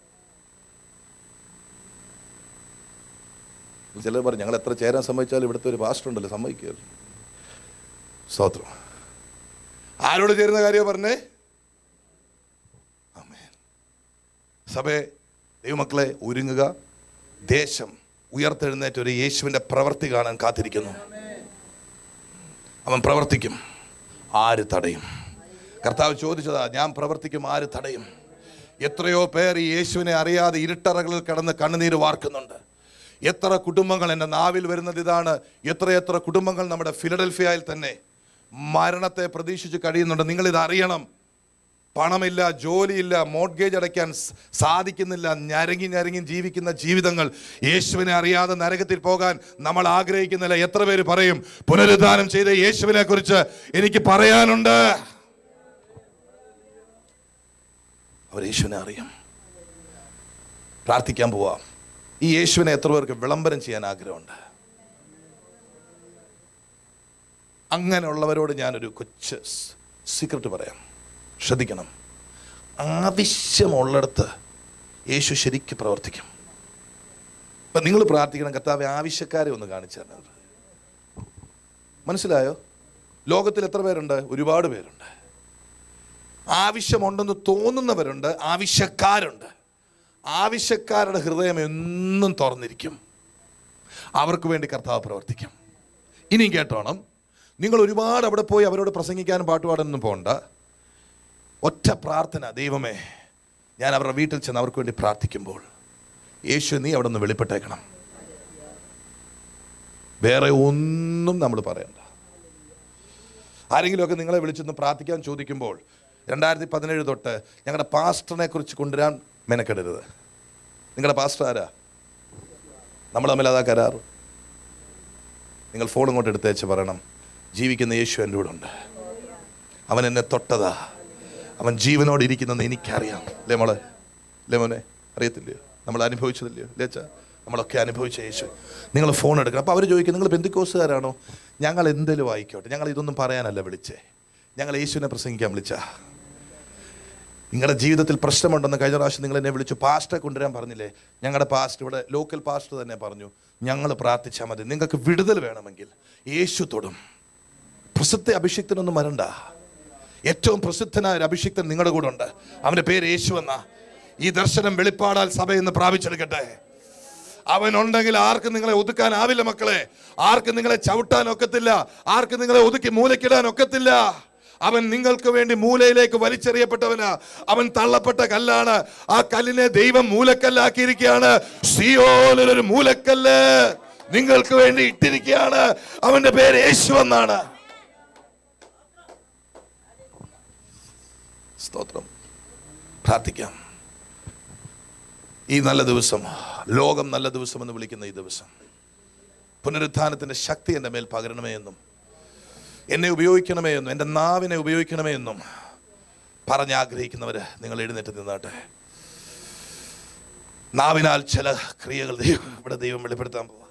ചിലർ പറഞ്ഞു ഞങ്ങൾ എത്ര ചേരാൻ സമ്മതിച്ചാലും ഇവിടുത്തെ ഒരു പാസ്റ്റർ ഉണ്ടല്ലോ സമ്മതിക്കുകയല്ലോ സ്തോത്രം ആരോട് ചേരുന്ന കാര്യം പറഞ്ഞേ ആമേൻ സഭയെ ദൈവമക്കളെ ഒരുങ്ങുക ദേശം ഉയർത്തെഴുന്നേറ്റ് ഒരു യേശുവിൻ്റെ പ്രവൃത്തി കാണാൻ കാത്തിരിക്കുന്നു അവൻ പ്രവർത്തിക്കും ആര് തടയും കർത്താവ് ചോദിച്ചതാ ഞാൻ പ്രവർത്തിക്കും ആര് തടയും എത്രയോ പേർ ഈ യേശുവിനെ അറിയാതെ ഇരുട്ടറകളിൽ കിടന്ന് കണ്ണുനീര് വാർക്കുന്നുണ്ട് എത്ര കുടുംബങ്ങൾ എൻ്റെ നാവിൽ വരുന്നത് ഇതാണ് എത്രയെത്ര കുടുംബങ്ങൾ നമ്മുടെ ഫിലഡൽഫിയയിൽ തന്നെ മരണത്തെ പ്രതീക്ഷിച്ച് കഴിയുന്നുണ്ട് നിങ്ങളിത് അറിയണം പണമില്ല ജോലിയില്ല മോഡ്ഗേജ് അടയ്ക്കാൻ സ് സാധിക്കുന്നില്ല ഞരങ്ങി ഞരങ്ങി ജീവിക്കുന്ന ജീവിതങ്ങൾ യേശുവിനെ അറിയാതെ നരകത്തിൽ പോകാൻ നമ്മൾ ആഗ്രഹിക്കുന്നില്ല എത്ര പേര് പറയും പുനരുദ്ധാനം ചെയ്ത യേശുവിനെ കുറിച്ച് എനിക്ക് പറയാനുണ്ട് അവർ യേശുവിനെ അറിയാം പ്രാർത്ഥിക്കാൻ പോവാം ഈ യേശുവിനെ എത്ര പേർക്ക് വിളംബരം ചെയ്യാൻ ആഗ്രഹമുണ്ട് അങ്ങനെയുള്ളവരോട് ഞാനൊരു കൊച്ച് സീക്രട്ട് പറയാം ശ്രദ്ധിക്കണം ആവശ്യമുള്ളിടത്ത് യേശു ശരിക്ക് പ്രവർത്തിക്കും ഇപ്പം നിങ്ങൾ പ്രാർത്ഥിക്കണം കർത്താവ് ആവശ്യക്കാരെ ഒന്ന് കാണിച്ചു തരണം മനസ്സിലായോ ലോകത്തിൽ എത്ര പേരുണ്ട് ഒരുപാട് പേരുണ്ട് ആവശ്യമുണ്ടെന്ന് തോന്നുന്നവരുണ്ട് ആവശ്യക്കാരുണ്ട് ആവശ്യക്കാരുടെ ഹൃദയം എന്നും തുറന്നിരിക്കും അവർക്ക് വേണ്ടി കർത്താവ് പ്രവർത്തിക്കും ഇനിയും കേട്ടോണം നിങ്ങൾ ഒരുപാട് അവിടെ പോയി അവരോട് പ്രസംഗിക്കാനും പാട്ടുപാടാനൊന്നും പോകണ്ട ഒറ്റ പ്രാർത്ഥന ദൈവമേ ഞാൻ അവരുടെ വീട്ടിൽ ചെന്ന് അവർക്ക് വേണ്ടി പ്രാർത്ഥിക്കുമ്പോൾ യേശു നീ അവിടെ നിന്ന് വെളിപ്പെട്ടേക്കണം വേറെ ഒന്നും നമ്മൾ പറയണ്ട ആരെങ്കിലുമൊക്കെ നിങ്ങളെ വിളിച്ചൊന്ന് പ്രാർത്ഥിക്കാൻ ചോദിക്കുമ്പോൾ രണ്ടായിരത്തി പതിനേഴ് തൊട്ട് ഞങ്ങളുടെ പാസ്റ്ററിനെ കുറിച്ച് കൊണ്ടുവരാൻ മെനക്കെടരുത് നിങ്ങളുടെ പാസ്റ്റർ ആരാ നമ്മൾ തമ്മിൽ അതാ കരാറ് നിങ്ങൾ ഫോൺ ഇങ്ങോട്ട് എടുത്തേച്ച് പറയണം ജീവിക്കുന്ന യേശു എൻ്റെ കൂടെ ഉണ്ട് അവൻ എന്നെ തൊട്ടതാ അവൻ ജീവനോട് ഇരിക്കുന്നെന്ന് എനിക്കറിയാം അല്ലേ മോളെ അല്ലേ മോനെ അറിയത്തില്ലയോ നമ്മൾ അനുഭവിച്ചതില്ലയോ ലേച്ച നമ്മളൊക്കെ അനുഭവിച്ച യേശു നിങ്ങൾ ഫോൺ എടുക്കണം അപ്പോൾ അവർ ചോദിക്കും നിങ്ങൾ ബന്ധുക്കോസുകാരാണോ ഞങ്ങൾ എന്തെങ്കിലും ആയിക്കോട്ടെ ഞങ്ങൾ ഇതൊന്നും പറയാനല്ല വിളിച്ചേ ഞങ്ങൾ യേശുവിനെ പ്രസംഗിക്കാൻ വിളിച്ചാ നിങ്ങളുടെ ജീവിതത്തിൽ പ്രശ്നമുണ്ടെന്ന് കഴിഞ്ഞ പ്രാവശ്യം നിങ്ങൾ എന്നെ വിളിച്ചു പാസ്റ്ററെ കൊണ്ടുവരാൻ പറഞ്ഞില്ലേ ഞങ്ങളുടെ പാസ്റ്റർ ഇവിടെ ലോക്കൽ പാസ്റ്റർ തന്നെ പറഞ്ഞു ഞങ്ങൾ പ്രാർത്ഥിച്ചാൽ മതി നിങ്ങൾക്ക് വിടുതൽ വേണമെങ്കിൽ യേശു തൊടും പ്രസിദ്ധ അഭിഷിക്തനൊന്നും വരണ്ട ഏറ്റവും പ്രസിദ്ധനായ ഒരു അഭിഷിക്തൻ നിങ്ങളുടെ കൂടെ ഉണ്ട് അവന്റെ പേര് യേശു എന്ന ഈ ദർശനം വെളിപ്പാടാൽ സഭ എന്ന് പ്രാപിച്ചെടുക്കട്ടെ അവനുണ്ടെങ്കിൽ ആർക്കും നിങ്ങളെ ഒതുക്കാനാവില്ല മക്കളെ ആർക്കും നിങ്ങളെ ചവിട്ടാൻ ഒക്കത്തില്ല ആർക്കും നിങ്ങളെ ഒതുക്കി മൂലക്കിടാൻ ഒക്കത്തില്ല അവൻ നിങ്ങൾക്ക് വേണ്ടി മൂലയിലേക്ക് വലിച്ചെറിയപ്പെട്ടവനാ അവൻ തള്ളപ്പെട്ട കല്ലാണ് ആ കല്ലിനെ ദൈവം മൂലക്കല്ലാക്കിയിരിക്കുകയാണ് സിയോനിലൊരു മൂലക്കല്ല് നിങ്ങൾക്ക് വേണ്ടി ഇട്ടിരിക്കുകയാണ് അവന്റെ പേര് യേശു എന്നാണ് സ്തോത്രം പ്രാർത്ഥിക്കാം ഈ നല്ല ദിവസം ലോകം നല്ല ദിവസം എന്ന് വിളിക്കുന്ന ഈ ദിവസം പുനരുത്ഥാനത്തിന്റെ ശക്തി എൻ്റെ മേൽ പകരണമേ എന്നും എന്നെ ഉപയോഗിക്കണമേ എന്നും എൻ്റെ നാവിനെ ഉപയോഗിക്കണമേ എന്നും പറഞ്ഞാഗ്രഹിക്കുന്നവര് നിങ്ങൾ എഴുന്നേറ്റ് നിന്നാട്ടെ നാവിനാൽ ചില ക്രിയകൾ ദൈവം ഇവിടെ ദൈവം വെളിപ്പെടുത്താൻ പോവാ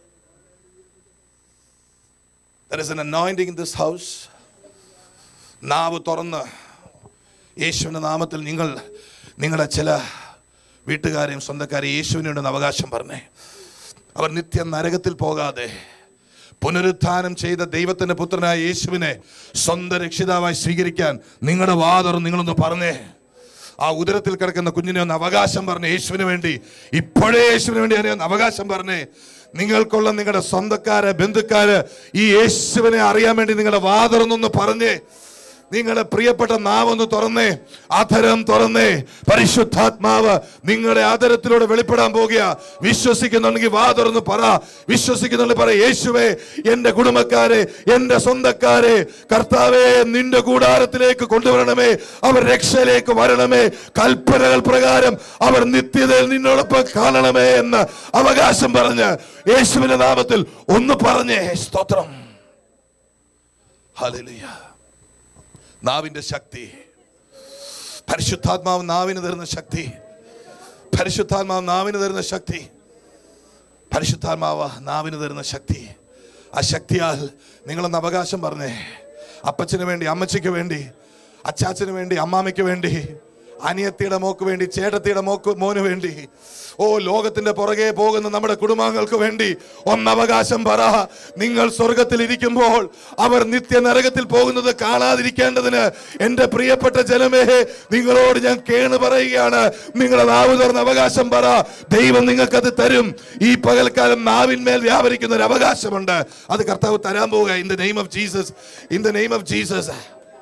There is an anointing in this house. നാവ് തുറന്ന് യേശുവിൻ്റെ നാമത്തിൽ നിങ്ങൾ നിങ്ങളുടെ ചില വീട്ടുകാരെയും സ്വന്തക്കാരെയും യേശുവിനോട് അവകാശം പറഞ്ഞേ അവർ നിത്യം നരകത്തിൽ പോകാതെ പുനരുത്ഥാനം ചെയ്ത ദൈവത്തിന്റെ പുത്രനായ യേശുവിനെ സ്വന്തം രക്ഷിതാവായി സ്വീകരിക്കാൻ നിങ്ങളുടെ വാതറും നിങ്ങളൊന്ന് പറഞ്ഞേ ആ ഉദരത്തിൽ കിടക്കുന്ന കുഞ്ഞിനെ ഒന്ന് അവകാശം പറഞ്ഞേ യേശുവിന് വേണ്ടി ഇപ്പോഴേ യേശുവിന് വേണ്ടി അറിയാൻ അവകാശം പറഞ്ഞേ നിങ്ങൾക്കുള്ള നിങ്ങളുടെ സ്വന്തക്കാര് ബന്ധുക്കാര് ഈ യേശുവിനെ അറിയാൻ വേണ്ടി നിങ്ങളുടെ വാതറന്നൊന്ന് പറഞ്ഞേ നിങ്ങളുടെ പ്രിയപ്പെട്ട നാവൊന്ന് തുറന്നേ അധരം തുറന്നേ പരിശുദ്ധാത്മാവ് നിങ്ങളുടെ ആദരത്തിലൂടെ വെളിപ്പെടാൻ പോകുക വിശ്വസിക്കുന്നുണ്ടെങ്കിൽ വാ തുറന്ന് പറ വിശ്വസിക്കുന്നുണ്ടെങ്കിൽ പറ യേശുവേ എന്റെ കുടുംബക്കാരെ എന്റെ സ്വന്തക്കാരെ കർത്താവെ നിന്റെ കൂടാരത്തിലേക്ക് കൊണ്ടുവരണമേ അവർ രക്ഷയിലേക്ക് വരണമേ കൽപ്പനകൾ പ്രകാരം അവർ നിത്യതയിൽ നിന്നോടൊപ്പം കാണണമേ എന്ന് അവകാശം പറഞ്ഞ് യേശുവിന്റെ നാമത്തിൽ ഒന്ന് പറഞ്ഞേ സ്തോത്രം ഹല്ലേലൂയ നാവിന്റെ ശക്തി പരിശുദ്ധാത്മാവ് നാവിന് തരുന്ന ശക്തി പരിശുദ്ധാത്മാവ് നാവിന് തരുന്ന ശക്തി പരിശുദ്ധാത്മാവ് നാവിന് തരുന്ന ശക്തി ആ ശക്തിയാൽ നിങ്ങളൊന്ന് അവകാശം പറഞ്ഞേ അപ്പച്ചന് വേണ്ടി അമ്മച്ചിക്ക് വേണ്ടി അച്ചാച്ചന് വേണ്ടി അമ്മാമ്മയ്ക്ക് വേണ്ടി അനിയത്തിയുടെ മോക്ക് വേണ്ടി ചേട്ടത്തിയുടെ മോക്ക് മോന് വേണ്ടി ഓ ലോകത്തിന്റെ പുറകെ പോകുന്ന നമ്മുടെ കുടുംബാംഗങ്ങൾക്ക് വേണ്ടി ഒന്നവകാശം പറ നിങ്ങൾ സ്വർഗത്തിൽ ഇരിക്കുമ്പോൾ അവർ നിത്യ നരകത്തിൽ പോകുന്നത് കാണാതിരിക്കേണ്ടതിന് എൻ്റെ പ്രിയപ്പെട്ട ജനമേ നിങ്ങളോട് ഞാൻ കേണ് പറയുകയാണ് നിങ്ങളെ നാവ് തുറന്ന് അവകാശം പറ ദൈവം നിങ്ങൾക്കത് തരും ഈ പകൽക്കാലം നാവിന്മേൽ വ്യാപരിക്കുന്ന ഒരു അവകാശമുണ്ട് അത് കർത്താവ് തരാൻ പോവുക in the name of Jesus in the name of Jesus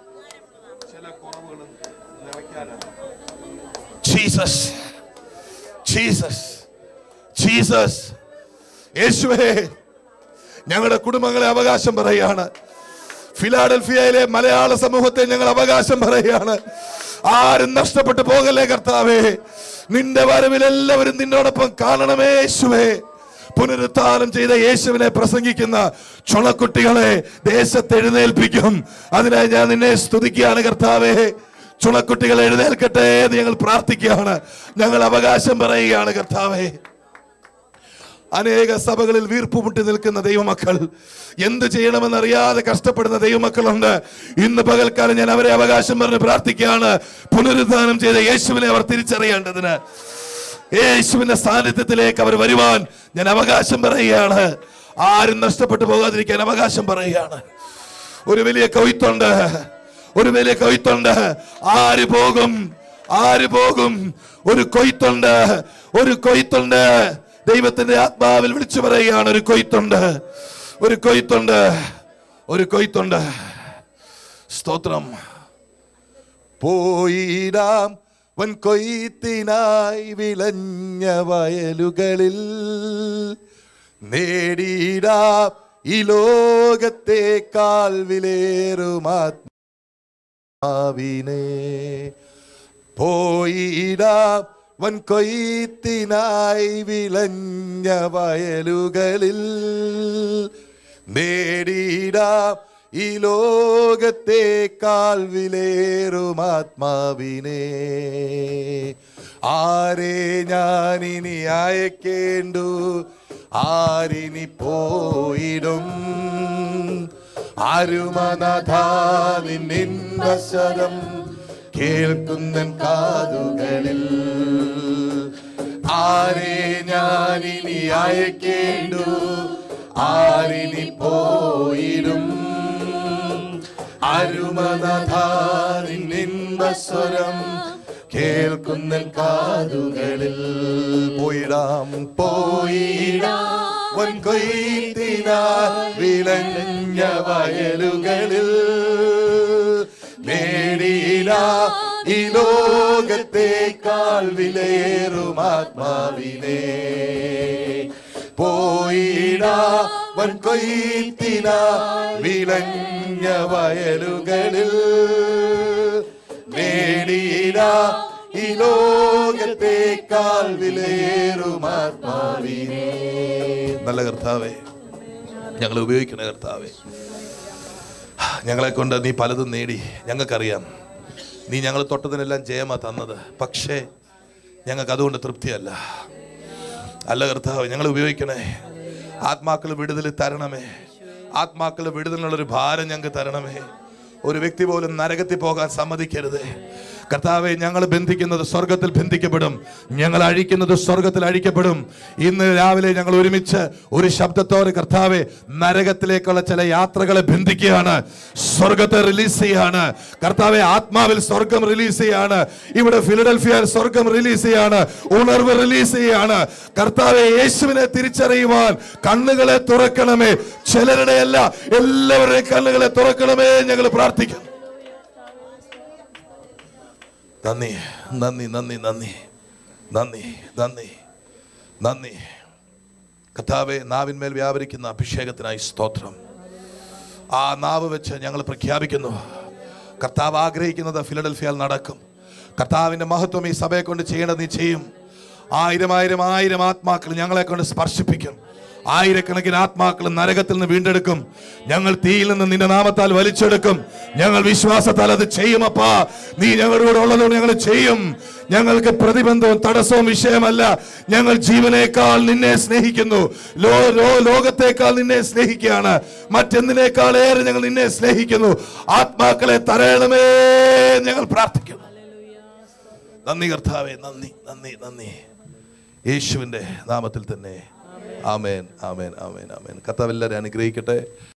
Jesus Jesus Jesus യേശുവേ ഞങ്ങളുടെ കുടുംബങ്ങളെ അവകാശം പറയുകയാണ് ഫിലാഡൽഫിയയിലെ മലയാള സമൂഹത്തെ ഞങ്ങൾ അവകാശം പറയുകയാണ് ആരും നഷ്ടപ്പെട്ടു പോകല്ലേ കർത്താവേ നിന്റെ വരവിൽ എല്ലാവരും നിന്നോടൊപ്പം കാണണമേ യേശുവേ പുനരുത്ഥാനം ചെയ്ത യേശുവിനെ പ്രസംഗിക്കുന്ന ചുണക്കുട്ടികളെ ദേശത്ത് എഴുന്നേൽപ്പിക്കും അതിനായി ഞാൻ നിന്നെ സ്തുതിക്കുകയാണ് കർത്താവേ ചുണക്കുട്ടികൾ എഴുന്നേൽക്കട്ടെ എന്ന് ഞങ്ങൾ പ്രാർത്ഥിക്കുകയാണ് ഞങ്ങൾ അവകാശം പറയുകയാണ് കർത്താവേ അനേക സഭകളിൽ വീർപ്പുമുട്ടി നിൽക്കുന്ന ദൈവമക്കൾ എന്ത് ചെയ്യണമെന്നറിയാതെ കഷ്ടപ്പെടുന്ന ദൈവമക്കളുണ്ട് ഇന്ന് പകൽക്കാലം ഞാൻ അവരെ അവകാശം പറഞ്ഞ് പ്രാർത്ഥിക്കുകയാണ് പുനരുദ്ധാനം ചെയ്ത യേശുവിനെ അവർ തിരിച്ചറിയേണ്ടതിന് യേശുവിന്റെ സാന്നിധ്യത്തിലേക്ക് അവർ വരുവാൻ ഞാൻ അവകാശം പറയുകയാണ് ആരും നഷ്ടപ്പെട്ടു പോകാതിരിക്കാൻ അവകാശം പറയുകയാണ് ഒരു വലിയ കൊയ്ത്തുണ്ട് ഒരു വലിയ കൊയ്ത്തുണ്ട് ആര് പോകും ആര് പോകും ഒരു കൊയ്ത്തുണ്ട് ഒരു കൊയ്ത്തുണ്ട് ദൈവത്തിന്റെ ആത്മാവിൽ വിളിച്ചു പറയുകയാണ് ഒരു കൊയ്ത്തുണ്ട് ഒരു കൊയ്ത്തുണ്ട് ഒരു കൊയ്ത്തുണ്ട് സ്തോത്രം പോയിടാം വൻ കൊയ്ത്തിനായി വിളഞ്ഞ വയലുകളിൽ നേടിയിടാം ഈ ലോകത്തേക്കാൾ വിലേറുമാത്മാവിനെ പോയിടാം വൻ കൊയ്ത്തിനായി വിളഞ്ഞ വയലുകളിൽ നേടിയിടാം ഈ ലോകത്തേക്കാൾ വിലേറുമാത്മാവിനെ ആരെ ഞാനിനി അയക്കേണ്ടു ആരിനി പോയിടും ആരുമനഥാ നിന്നിൻവശരം കേൾക്കുന്നൻ കാതുകളിൽ ആരെ ഞാനിനി അയക്കേണ്ടു ആരിനി പോയിടും അരുമനധാനിൻവസ്വരം കേൾക്കുന്നൻ കാതുകളിൽ പോയിടാം പോയിടാം വൻകൊയ്ത്തിനാ വിളഞ്ഞ വയലുകളിൽ നേടിയില്ല ഈ ലോകത്തേക്കാൾ വിലയേറുമാത്മാവിനെ പോയിടാ വൻകൊയ്ത്തിന വിളഞ്ഞ വയലുകളിൽ നേടിയില്ല ഈ ലോകത്തേക്കാൾ വിലയേറുമാത്മാവിനെ നല്ല കർത്താവേ ഞങ്ങളെ ഉപയോഗിക്കണ കർത്താവേ ഞങ്ങളെ കൊണ്ട് നീ പലതും നേടി ഞങ്ങൾക്കറിയാം നീ ഞങ്ങൾ തൊട്ടതിനെല്ലാം ജയമാ തന്നത് പക്ഷേ ഞങ്ങൾക്ക് അതുകൊണ്ട് തൃപ്തിയല്ല അല്ല കർത്താവ് ഞങ്ങൾ ഉപയോഗിക്കണേ ആത്മാക്കൾ വിടുതൽ തരണമേ ആത്മാക്കൾ വിടുതലിനുള്ളൊരു ഭാരം ഞങ്ങൾക്ക് തരണമേ ഒരു വ്യക്തി പോലും നരകത്തിൽ പോകാൻ സമ്മതിക്കരുത് കർത്താവെ ഞങ്ങൾ ബന്ധിക്കുന്നത് സ്വർഗത്തിൽ ബന്ധിക്കപ്പെടും ഞങ്ങൾ അഴിക്കുന്നത് സ്വർഗത്തിൽ അഴിക്കപ്പെടും ഇന്ന് രാവിലെ ഞങ്ങൾ ഒരുമിച്ച് ഒരു ശബ്ദത്തോടെ കർത്താവെ നരകത്തിലേക്കുള്ള ചില യാത്രകളെ ബന്ധിക്കുകയാണ് സ്വർഗത്തെ റിലീസ് ചെയ്യാണ് കർത്താവെ ആത്മാവിൽ സ്വർഗം റിലീസ് ചെയ്യാണ് ഇവിടെ ഫിലഡൽഫിയയിൽ സ്വർഗം റിലീസ് ചെയ്യാണ് ഉണർവ് റിലീസ് ചെയ്യാണ് കർത്താവെ യേശുവിനെ തിരിച്ചറിയുവാൻ കണ്ണുകളെ തുറക്കണമേ ചിലരുടെ അല്ല എല്ലാവരുടെയും കണ്ണുകളെ തുറക്കണമേ ഞങ്ങൾ പ്രാർത്ഥിക്കുന്നു നന്ദി നന്ദി നന്ദി നന്ദി നന്ദി നന്ദി നന്ദി കഥാവെ നാവിന്മേൽ വ്യാപരിക്കുന്ന അഭിഷേകത്തിനായി സ്തോത്രം ആ നാവ് വെച്ച് ഞങ്ങൾ പ്രഖ്യാപിക്കുന്നു കർത്താവ് ആഗ്രഹിക്കുന്നത് ഫിലഡൽഫിയയിൽ നടക്കും കർത്താവിൻ്റെ മഹത്വം ഈ സഭയെ കൊണ്ട് ചെയ്യേണ്ടത് നീ ചെയ്യും ആയിരം ആയിരം ആയിരം ആത്മാക്കൾ ഞങ്ങളെ കൊണ്ട് സ്പർശിപ്പിക്കും ആയിരക്കണക്കിന് ആത്മാക്കൾ നരകത്തിൽ നിന്ന് വീണ്ടെടുക്കും ഞങ്ങൾ തീയിൽ നിന്ന് നിന്റെ നാമത്താൽ വലിച്ചെടുക്കും ഞങ്ങൾ വിശ്വാസത്താൽ അത് ചെയ്യുമപ്പാ നീ ഞങ്ങളുടെ കൂടെ ഉള്ളതുകൊണ്ട് ഞങ്ങൾ ചെയ്യും ഞങ്ങൾക്ക് പ്രതിബന്ധവും തടസ്സവും വിഷയമല്ല ഞങ്ങൾ ജീവനേക്കാൾ നിന്നെ സ്നേഹിക്കുന്നു ലോ ലോ ലോകത്തേക്കാൾ നിന്നെ സ്നേഹിക്കുകയാണ് മറ്റെന്തിനേക്കാൾ ഏറെ ഞങ്ങൾ നിന്നെ സ്നേഹിക്കുന്നു ആത്മാക്കളെ തരയണമേ എന്ന് ഞങ്ങൾ പ്രാർത്ഥിക്കുന്നു നന്ദി കർത്താവേ നന്ദി നന്ദി നന്ദി യേശുവിൻ്റെ നാമത്തിൽ തന്നെ ആമേൻ ആമേൻ ആമേൻ ആമേൻ കർത്താവ് എല്ലാവരും അനുഗ്രഹിക്കട്ടെ